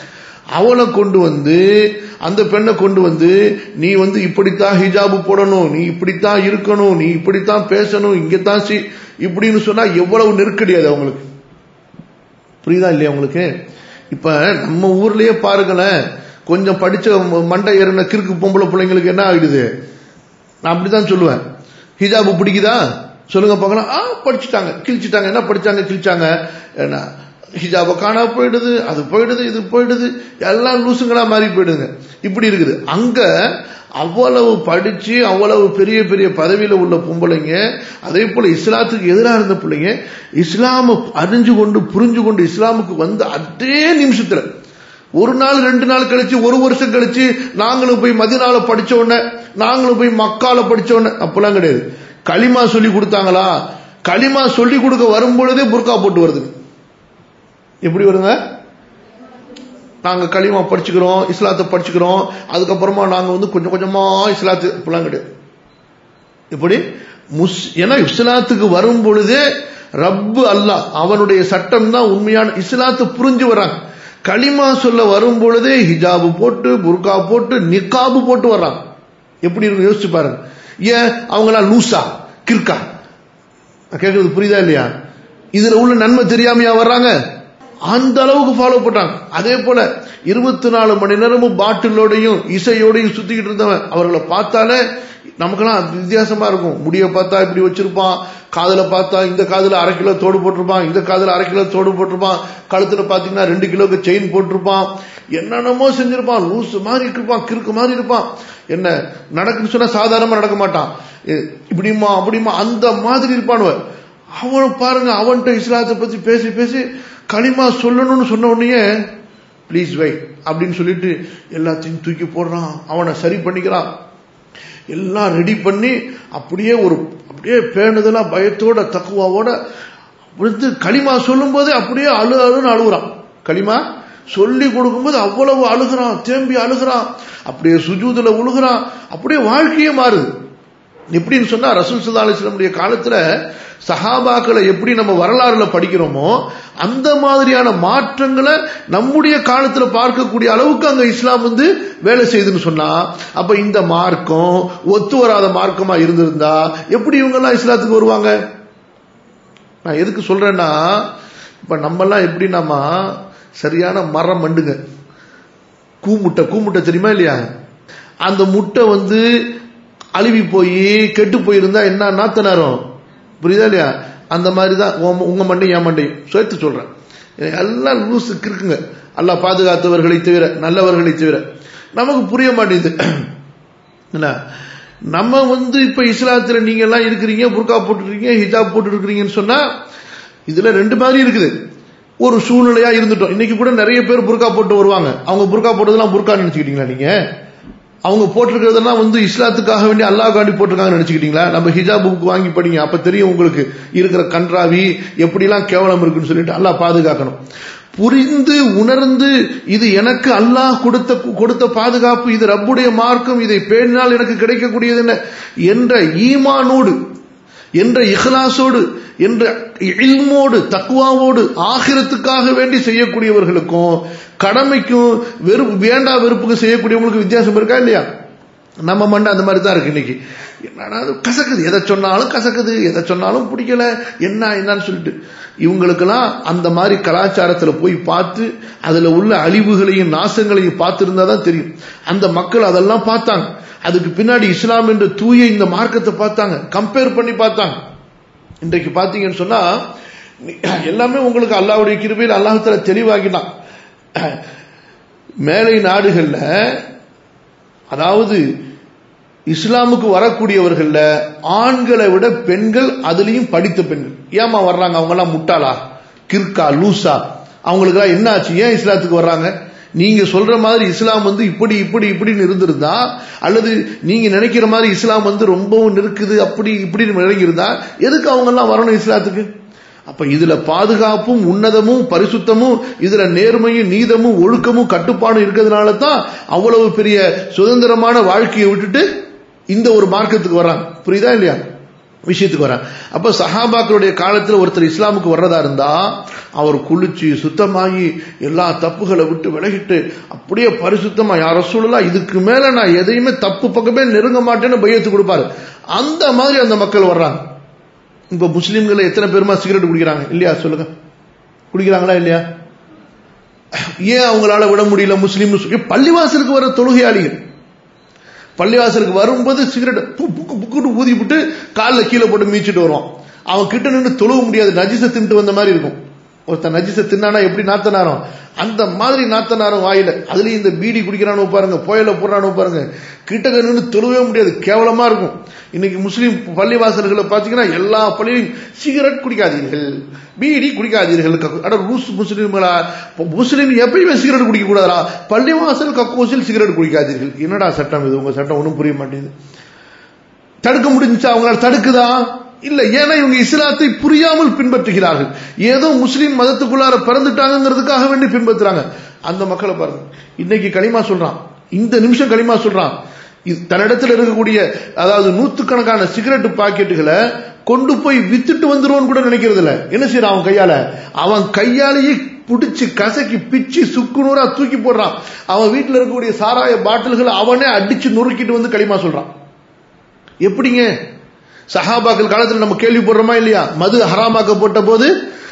Speaker 1: அவளை கொண்டு வந்து அந்த பெண்ணை கொண்டு வந்து நீ வந்து இப்படித்தான் ஹிஜாபு போடணும் நீ இப்படித்தான் இருக்கணும் நீ இப்படித்தான் பேசணும் இங்கத்தான் சி இப்படின்னு சொன்னா எவ்வளவு நெருக்கடி அது அவங்களுக்கு புரியுதா இல்லையா உங்களுக்கு இப்ப நம்ம ஊர்லயே பாருங்களேன் கொஞ்சம் படிச்ச மண்டை ஏறின கிறுக்கு பொம்பளை பிள்ளைங்களுக்கு என்ன ஆகிடுது நான் அப்படிதான் சொல்லுவேன் ஹிஜாபு பிடிக்குதா சொல்லுங்க பார்க்கலாம் ஆ படிச்சுட்டாங்க கிழிச்சிட்டாங்க என்ன படிச்சாங்க கிழிச்சாங்க என்ன ஹிஜாப காணா போயிடுது அது போயிடுது இது போயிடுது எல்லாம் லூசுங்களா மாறி போயிடுங்க இப்படி இருக்குது அங்க அவ்வளவு படிச்சு அவ்வளவு பெரிய பெரிய பதவியில உள்ள பொம்பளைங்க அதே போல இஸ்லாத்துக்கு எதிராக இருந்த பிள்ளைங்க இஸ்லாம அறிஞ்சு கொண்டு புரிஞ்சு கொண்டு இஸ்லாமுக்கு வந்த அதே நிமிஷத்துல ஒரு நாள் ரெண்டு நாள் கழிச்சு ஒரு வருஷம் கழிச்சு நாங்களும் போய் மதினால படிச்ச உடனே நாங்களும் போய் மக்கால படிச்ச உடனே அப்பெல்லாம் கிடையாது களிமா சொல்லி கொடுத்தாங்களா களிமா சொல்லி கொடுக்க வரும் பொழுதே புர்கா போட்டு வருது எப்படி வருங்க நாங்க களிமா படிச்சுக்கிறோம் இஸ்லாத்தை படிச்சுக்கிறோம் அதுக்கப்புறமா நாங்க வந்து கொஞ்சம் கொஞ்சமா இஸ்லாத்து இப்பெல்லாம் கிடையாது இப்படி முஸ் ஏன்னா இஸ்லாத்துக்கு வரும் பொழுதே ரப்பு அல்லாஹ் அவனுடைய சட்டம் தான் உண்மையான இஸ்லாத்தை புரிஞ்சு வர்றாங்க களிமா சொல்ல வரும் பொழுதே ஹிஜாபு போட்டு புர்கா போட்டு நிக்காபு போட்டு வர்றாங்க எப்படி இருக்கு யோசிச்சு பாருங்க ஏன் அவங்களாம் லூசா கிர்கா கேட்கறது புரியுதா இல்லையா இதுல உள்ள நன்மை தெரியாமையா வர்றாங்க அந்த அளவுக்கு ஃபாலோ பண்றாங்க அதே போல இருபத்தி நாலு மணி நேரமும் பாட்டிலோடையும் இசையோடையும் சுத்திக்கிட்டு இருந்தவன் அவர்களை பார்த்தாலே நமக்கெல்லாம் வித்தியாசமா இருக்கும் முடிய பார்த்தா இப்படி வச்சிருப்பான் காதுல பார்த்தா இந்த காதுல அரை கிலோ தோடு போட்டிருப்பான் இந்த காதுல அரை கிலோ தோடு போட்டிருப்பான் கழுத்துல பாத்தீங்கன்னா ரெண்டு கிலோக்கு செயின் போட்டிருப்பான் என்னென்னமோ செஞ்சிருப்பான் லூசு மாதிரி இருப்பான் கிறுக்கு மாதிரி இருப்பான் என்ன நடக்குன்னு சொன்னா சாதாரணமா நடக்க மாட்டான் இப்படிமா அப்படிமா அந்த மாதிரி இருப்பானுவ அவனை பாருங்க அவன்கிட்ட இஸ்லாத்தை பத்தி பேசி பேசி களிமா சொல்லணும்னு சொன்ன உடனே ப்ளீஸ் வை அப்படின்னு சொல்லிட்டு எல்லாத்தையும் தூக்கி போடுறான் அவனை சரி பண்ணிக்கிறான் எல்லாம் ரெடி பண்ணி அப்படியே ஒரு அப்படியே பேணுதலா பயத்தோட தக்குவாவோட வந்து களிமா சொல்லும் போதே அப்படியே அழு அழுன்னு அழுகுறான் களிமா சொல்லி கொடுக்கும்போது அவ்வளவு அழுகிறான் தேம்பி அழுகிறான் அப்படியே சுஜூதுல உழுகிறான் அப்படியே வாழ்க்கையே மாறுது எப்படின்னு சொன்னா ரசூல் சுல்லா அலிஸ்லமுடைய காலத்துல சஹாபாக்களை எப்படி நம்ம வரலாறுல படிக்கிறோமோ அந்த மாதிரியான மாற்றங்களை நம்முடைய காலத்துல பார்க்கக்கூடிய அளவுக்கு அங்க இஸ்லாம் வந்து வேலை செய்யுதுன்னு சொன்னா அப்ப இந்த மார்க்கம் ஒத்து வராத மார்க்கமா இருந்திருந்தா எப்படி இவங்க எல்லாம் இஸ்லாத்துக்கு வருவாங்க நான் எதுக்கு சொல்றேன்னா இப்ப நம்ம எல்லாம் எப்படின்னாமா சரியான மரம் மண்டுங்க கூமுட்டை கூமுட்டை தெரியுமா இல்லையா அந்த முட்டை வந்து அழுவி போய் கெட்டு போயிருந்தா என்ன நாத்த நேரம் புரியுதா இல்லையா அந்த மாதிரி தான் உங்க மண்டையும் என் மண்டையும் சேர்த்து சொல்றேன் எல்லாம் லூசுக்கு இருக்குங்க அல்லா பாதுகாத்தவர்களை தவிர நல்லவர்களை தவிர நமக்கு புரிய மாட்டேங்குது என்ன நம்ம வந்து இப்ப இஸ்லாத்துல நீங்க எல்லாம் இருக்கிறீங்க புர்கா போட்டுருக்கீங்க ஹிஜாப் போட்டு இருக்கிறீங்கன்னு சொன்னா இதுல ரெண்டு மாதிரி இருக்குது ஒரு சூழ்நிலையா இருந்துட்டோம் இன்னைக்கு கூட நிறைய பேர் புர்கா போட்டு வருவாங்க அவங்க புர்கா போட்டதெல்லாம் புர்கா நினைச்சுக்கிட்டீங்களா நீங்க அவங்க போட்டிருக்கிறதெல்லாம் வந்து இஸ்லாத்துக்காக வேண்டி அல்லாஹ் போட்டிருக்காங்கன்னு நினைச்சுக்கிட்டீங்களா நம்ம ஹிஜாப் புக் வாங்கி படிங்க அப்ப தெரியும் உங்களுக்கு இருக்கிற கன்றாவி எப்படிலாம் கேவலம் இருக்குன்னு சொல்லிட்டு அல்லாஹ் பாதுகாக்கணும் புரிந்து உணர்ந்து இது எனக்கு அல்லாஹ் கொடுத்த கொடுத்த பாதுகாப்பு இது ரப்புடைய மார்க்கம் இதை பேணினால் எனக்கு கிடைக்கக்கூடியது என்ன என்ற ஈமானோடு என்ற இஹ்லாசோடு என்ற இல்மோடு தக்குவாவோடு ஆகிரத்துக்காக வேண்டி செய்யக்கூடியவர்களுக்கும் கடமைக்கும் வெறு வேண்டா வெறுப்புக்கு செய்யக்கூடியவங்களுக்கு வித்தியாசம் இருக்கா இல்லையா நம்ம மண்டை அந்த மாதிரி தான் இருக்கு இன்னைக்கு என்னன்னா கசக்குது எதை சொன்னாலும் கசக்குது எதை சொன்னாலும் பிடிக்கல என்ன என்னன்னு சொல்லிட்டு இவங்களுக்கெல்லாம் அந்த மாதிரி கலாச்சாரத்துல போய் பார்த்து அதுல உள்ள அழிவுகளையும் நாசங்களையும் பார்த்திருந்தா தான் தெரியும் அந்த மக்கள் அதெல்லாம் பார்த்தாங்க அதுக்கு பின்னாடி இஸ்லாம் என்ற தூய இந்த மார்க்கத்தை பார்த்தாங்க கம்பேர் பண்ணி பார்த்தாங்க இன்றைக்கு பார்த்தீங்கன்னு சொன்னா எல்லாமே உங்களுக்கு அல்லாவுடைய கிருபையில் அல்லாஹத்துல தெளிவாகினான் மேலை நாடுகள்ல அதாவது இஸ்லாமுக்கு வரக்கூடியவர்கள்ல ஆண்களை விட பெண்கள் அதுலயும் படித்த பெண்கள் ஏமா வர்றாங்க அவங்க எல்லாம் முட்டாளா கிர்கா லூசா அவங்களுக்கு எல்லாம் என்ன ஆச்சு ஏன் இஸ்லாத்துக்கு வர்றாங்க நீங்க சொல்ற மாதிரி இஸ்லாம் வந்து இப்படி இப்படி இப்படின்னு இருந்திருந்தா அல்லது நீங்க நினைக்கிற மாதிரி இஸ்லாம் வந்து ரொம்பவும் நெருக்குது அப்படி இப்படின்னு இறங்கியிருந்தா எதுக்கு அவங்க எல்லாம் வரணும் இஸ்லாத்துக்கு அப்ப இதுல பாதுகாப்பும் உன்னதமும் பரிசுத்தமும் இதுல நேர்மையும் நீதமும் ஒழுக்கமும் கட்டுப்பாடும் இருக்கிறதுனால தான் அவ்வளவு பெரிய சுதந்திரமான வாழ்க்கையை விட்டுட்டு இந்த ஒரு மார்க்கத்துக்கு வர்றாங்க புரியுதா இல்லையா விஷயத்துக்கு வரேன் அப்ப சஹாபாக்களுடைய காலத்தில் ஒருத்தர் இஸ்லாமுக்கு வர்றதா இருந்தா அவர் குளிச்சு சுத்தமாகி எல்லா தப்புகளை விட்டு விலகிட்டு அப்படியே பரிசுத்தமா யார சொல்லலாம் இதுக்கு மேல நான் எதையுமே தப்பு பக்கமே நெருங்க மாட்டேன்னு பையத்து கொடுப்பாரு அந்த மாதிரி அந்த மக்கள் வர்றாங்க இப்ப முஸ்லீம்கள் எத்தனை பேருமா சிகரெட் குடிக்கிறாங்க இல்லையா சொல்லுங்க குடிக்கிறாங்களா இல்லையா ஏன் அவங்களால விட முடியல முஸ்லீம் பள்ளிவாசலுக்கு வர தொழுகையாளிகள் பள்ளிவாசலுக்கு வரும்போது சிகரெட் புக்கு புக்குட்டு ஊதி விட்டு காலில் கீழே போட்டு மீச்சிட்டு வருவான் அவன் கிட்ட நின்று தொழுக முடியாது நஜிசை தின்ட்டு வந்த மாதிரி இருக்கும் ஒருத்தன் நஜிசை தின்னானா எப்படி நாத்தனாரம் அந்த மாதிரி நாத்தனாரம் வாயில அதுலயும் இந்த பீடி குடிக்கிறானு பாருங்க புயல போடுறானு பாருங்க கிட்ட நின்று தொழுவே முடியாது கேவலமா இருக்கும் இன்னைக்கு முஸ்லீம் பள்ளிவாசல்களை பார்த்தீங்கன்னா எல்லா பள்ளியிலும் சிகரெட் குடிக்காதீர்கள் பீடி குடிக்காதீர்கள் அட ரூஸ் முஸ்லீம்களா முஸ்லீம் எப்பயுமே சிகரெட் குடிக்க கூடாதா பள்ளிவாசல் கக்கோசில் சிகரெட் குடிக்காதீர்கள் என்னடா சட்டம் இது உங்க சட்டம் ஒன்றும் புரிய மாட்டேங்குது தடுக்க முடிஞ்சுச்சா அவங்களால தடுக்குதா இல்ல ஏன்னா இவங்க இஸ்லாத்தை புரியாமல் பின்பற்றுகிறார்கள் ஏதோ முஸ்லீம் மதத்துக்குள்ளார பிறந்துட்டாங்கிறதுக்காக வேண்டி பின்பற்றுறாங்க அந்த மக்களை பாருங்க இன்னைக்கு களிமா சொல்றான் இந்த நிமிஷம் களிமா சொல்றான் தன்னிடத்தில் இருக்கக்கூடிய அதாவது நூத்துக்கணக்கான சிகரெட் பாக்கெட்டுகளை கொண்டு போய் வித்துட்டு வந்துருவோன்னு கூட நினைக்கிறது இல்ல என்ன செய்யறான் அவன் கையால அவன் கையாலேயே பிடிச்சு கசக்கி பிச்சு சுக்குநூறா தூக்கி போடுறான் அவன் வீட்டில் இருக்கக்கூடிய சாராய பாட்டில்களை அவனே அடிச்சு நொறுக்கிட்டு வந்து களிமா சொல்றான் எப்படிங்க சஹாபாக்கள் காலத்தில் நம்ம கேள்விப்படுறோமா இல்லையா மது ஹராமாக்கப்பட்ட போது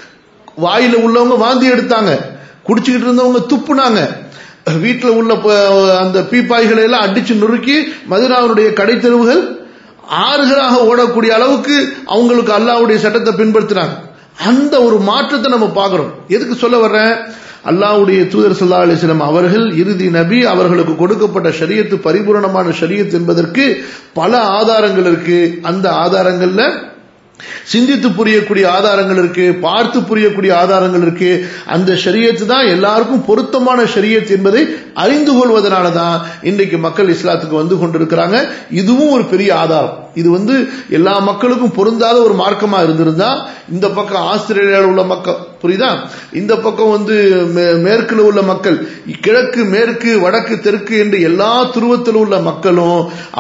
Speaker 1: வாயில உள்ளவங்க வாந்தி எடுத்தாங்க குடிச்சுக்கிட்டு இருந்தவங்க துப்புனாங்க வீட்டில் உள்ள அந்த பீப்பாய்களை எல்லாம் அடிச்சு நொறுக்கி மதுராவுடைய கடைத்தெருவுகள் ஆறுகளாக ஓடக்கூடிய அளவுக்கு அவங்களுக்கு அல்லாவுடைய சட்டத்தை பின்பற்றுறாங்க அந்த ஒரு மாற்றத்தை நம்ம பார்க்கிறோம் எதுக்கு சொல்ல வர்றேன் அல்லாவுடைய தூதர் சல்லா அலிஸ்லாம் அவர்கள் இறுதி நபி அவர்களுக்கு கொடுக்கப்பட்ட ஷரியத்து பரிபூரணமான ஷரியத் என்பதற்கு பல ஆதாரங்கள் இருக்கு அந்த ஆதாரங்கள்ல சிந்தித்து புரியக்கூடிய ஆதாரங்கள் இருக்கு பார்த்து புரியக்கூடிய ஆதாரங்கள் இருக்கு அந்த ஷரியத்து தான் எல்லாருக்கும் பொருத்தமான ஷரியத் என்பதை அறிந்து கொள்வதனால தான் இன்றைக்கு மக்கள் இஸ்லாத்துக்கு வந்து கொண்டிருக்கிறாங்க இதுவும் ஒரு பெரிய ஆதாரம் இது வந்து எல்லா மக்களுக்கும் பொருந்தாத ஒரு மார்க்கமா இருந்திருந்தா இந்த பக்கம் ஆஸ்திரேலியாவில் உள்ள மக்கள் புரியுதா இந்த பக்கம் வந்து மேற்குல உள்ள மக்கள் கிழக்கு மேற்கு வடக்கு தெற்கு என்று எல்லா துருவத்தில் உள்ள மக்களும்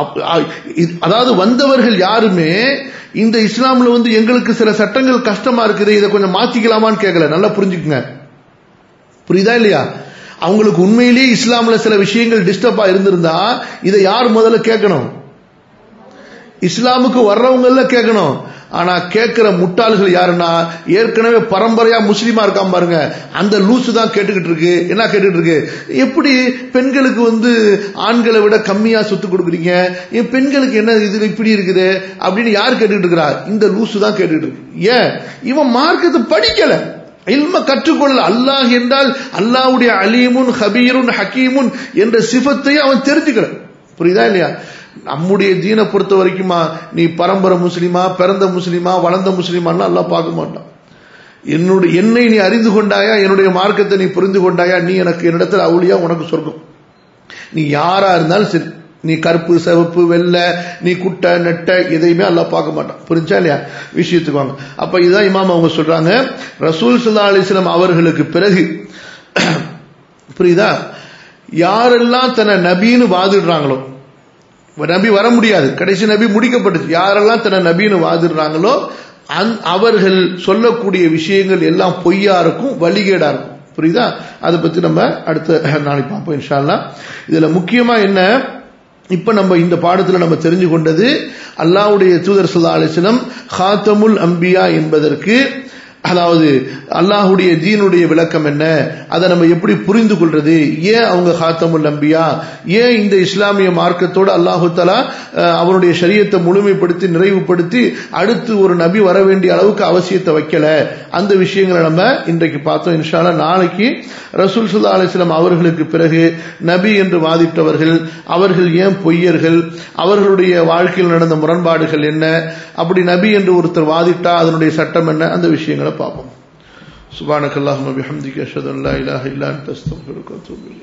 Speaker 1: அதாவது வந்தவர்கள் யாருமே இந்த இஸ்லாம்ல வந்து எங்களுக்கு சில சட்டங்கள் கஷ்டமா இருக்குது இதை கொஞ்சம் மாத்திக்கலாமான்னு கேட்கல நல்லா புரிஞ்சுக்குங்க புரியுதா இல்லையா அவங்களுக்கு உண்மையிலேயே இஸ்லாம்ல சில விஷயங்கள் டிஸ்டர்பா இருந்திருந்தா இதை யார் முதல்ல கேட்கணும் இஸ்லாமுக்கு வர்றவங்கள கேட்கணும் ஆனா கேட்கிற முட்டாள்கள் யாருன்னா ஏற்கனவே பரம்பரையா முஸ்லீமா இருக்காம பாருங்க அந்த லூசு தான் கேட்டுக்கிட்டு இருக்கு என்ன கேட்டுக்கிட்டு இருக்கு எப்படி பெண்களுக்கு வந்து ஆண்களை விட கம்மியா சொத்து கொடுக்குறீங்க என் பெண்களுக்கு என்ன இது இப்படி இருக்குது அப்படின்னு யார் கேட்டுக்கிட்டு இருக்கிறா இந்த லூசு தான் கேட்டுக்கிட்டு இருக்கு ஏன் இவன் மார்க்கத்தை படிக்கல இல்ம கற்றுக்கொள்ள அல்லாஹ் என்றால் அல்லாவுடைய அலீமுன் ஹபீருன் ஹக்கீமுன் என்ற சிஃபத்தை அவன் தெரிஞ்சுக்கல புரியுதா இல்லையா நம்முடைய தீனை பொறுத்த வரைக்குமா நீ பரம்பரை முஸ்லீமா பிறந்த முஸ்லீமா வளர்ந்த முஸ்லீமான்னு எல்லாம் பார்க்க மாட்டான் என்னுடைய என்னை நீ அறிந்து கொண்டாயா என்னுடைய மார்க்கத்தை நீ புரிந்து கொண்டாயா நீ எனக்கு என்னிடத்தில் அவுளியா உனக்கு சொர்க்கம் நீ யாரா இருந்தாலும் சரி நீ கருப்பு சிவப்பு வெள்ளை நீ குட்டை நெட்டை எதையுமே எல்லாம் பார்க்க மாட்டான் புரிஞ்சா இல்லையா விஷயத்துக்கு வாங்க அப்ப இதுதான் இமாம் அவங்க சொல்றாங்க ரசூல் சுல்லா அலிஸ்லாம் அவர்களுக்கு பிறகு புரியுதா யாரெல்லாம் தன்னை நபின்னு வாதிடுறாங்களோ நபி வர முடியாது கடைசி நபி முடிக்கப்பட்டுச்சு யாரெல்லாம் தன்னை நபின்னு வாதிடுறாங்களோ அவர்கள் சொல்லக்கூடிய விஷயங்கள் எல்லாம் பொய்யா இருக்கும் வழிகேடா இருக்கும் புரியுதா அதை பத்தி நம்ம அடுத்த நாளைக்கு பார்ப்போம் இன்ஷால்லா இதுல முக்கியமா என்ன இப்ப நம்ம இந்த பாடத்துல நம்ம தெரிஞ்சு கொண்டது அல்லாவுடைய தூதர் சுல்லா அலிஸ்லம் ஹாத்தமுல் அம்பியா என்பதற்கு அதாவது அல்லாஹுடைய தீனுடைய விளக்கம் என்ன அதை நம்ம எப்படி புரிந்து கொள்றது ஏன் அவங்க ஹாத்தமுல் நம்பியா ஏன் இந்த இஸ்லாமிய மார்க்கத்தோடு அல்லாஹு தலா அவருடைய சரியத்தை முழுமைப்படுத்தி நிறைவுபடுத்தி அடுத்து ஒரு நபி வர வேண்டிய அளவுக்கு அவசியத்தை வைக்கல அந்த விஷயங்களை நம்ம இன்றைக்கு பார்த்தோம் இன்ஷால்லா நாளைக்கு ரசூல் சுல்லா அலிஸ்லாம் அவர்களுக்கு பிறகு நபி என்று வாதிட்டவர்கள் அவர்கள் ஏன் பொய்யர்கள் அவர்களுடைய வாழ்க்கையில் நடந்த முரண்பாடுகள் என்ன அப்படி நபி என்று ஒருத்தர் வாதிட்டா அதனுடைய சட்டம் என்ன அந்த விஷயங்களை பார்ப்போம் சுபானக் அல்லாஹ் பிஹம்திக அஷ்ஹது அன் லா இலாஹ இல்லா அன்த அஸ்தக்ஃபிருக வ அத்தூபு இலைக்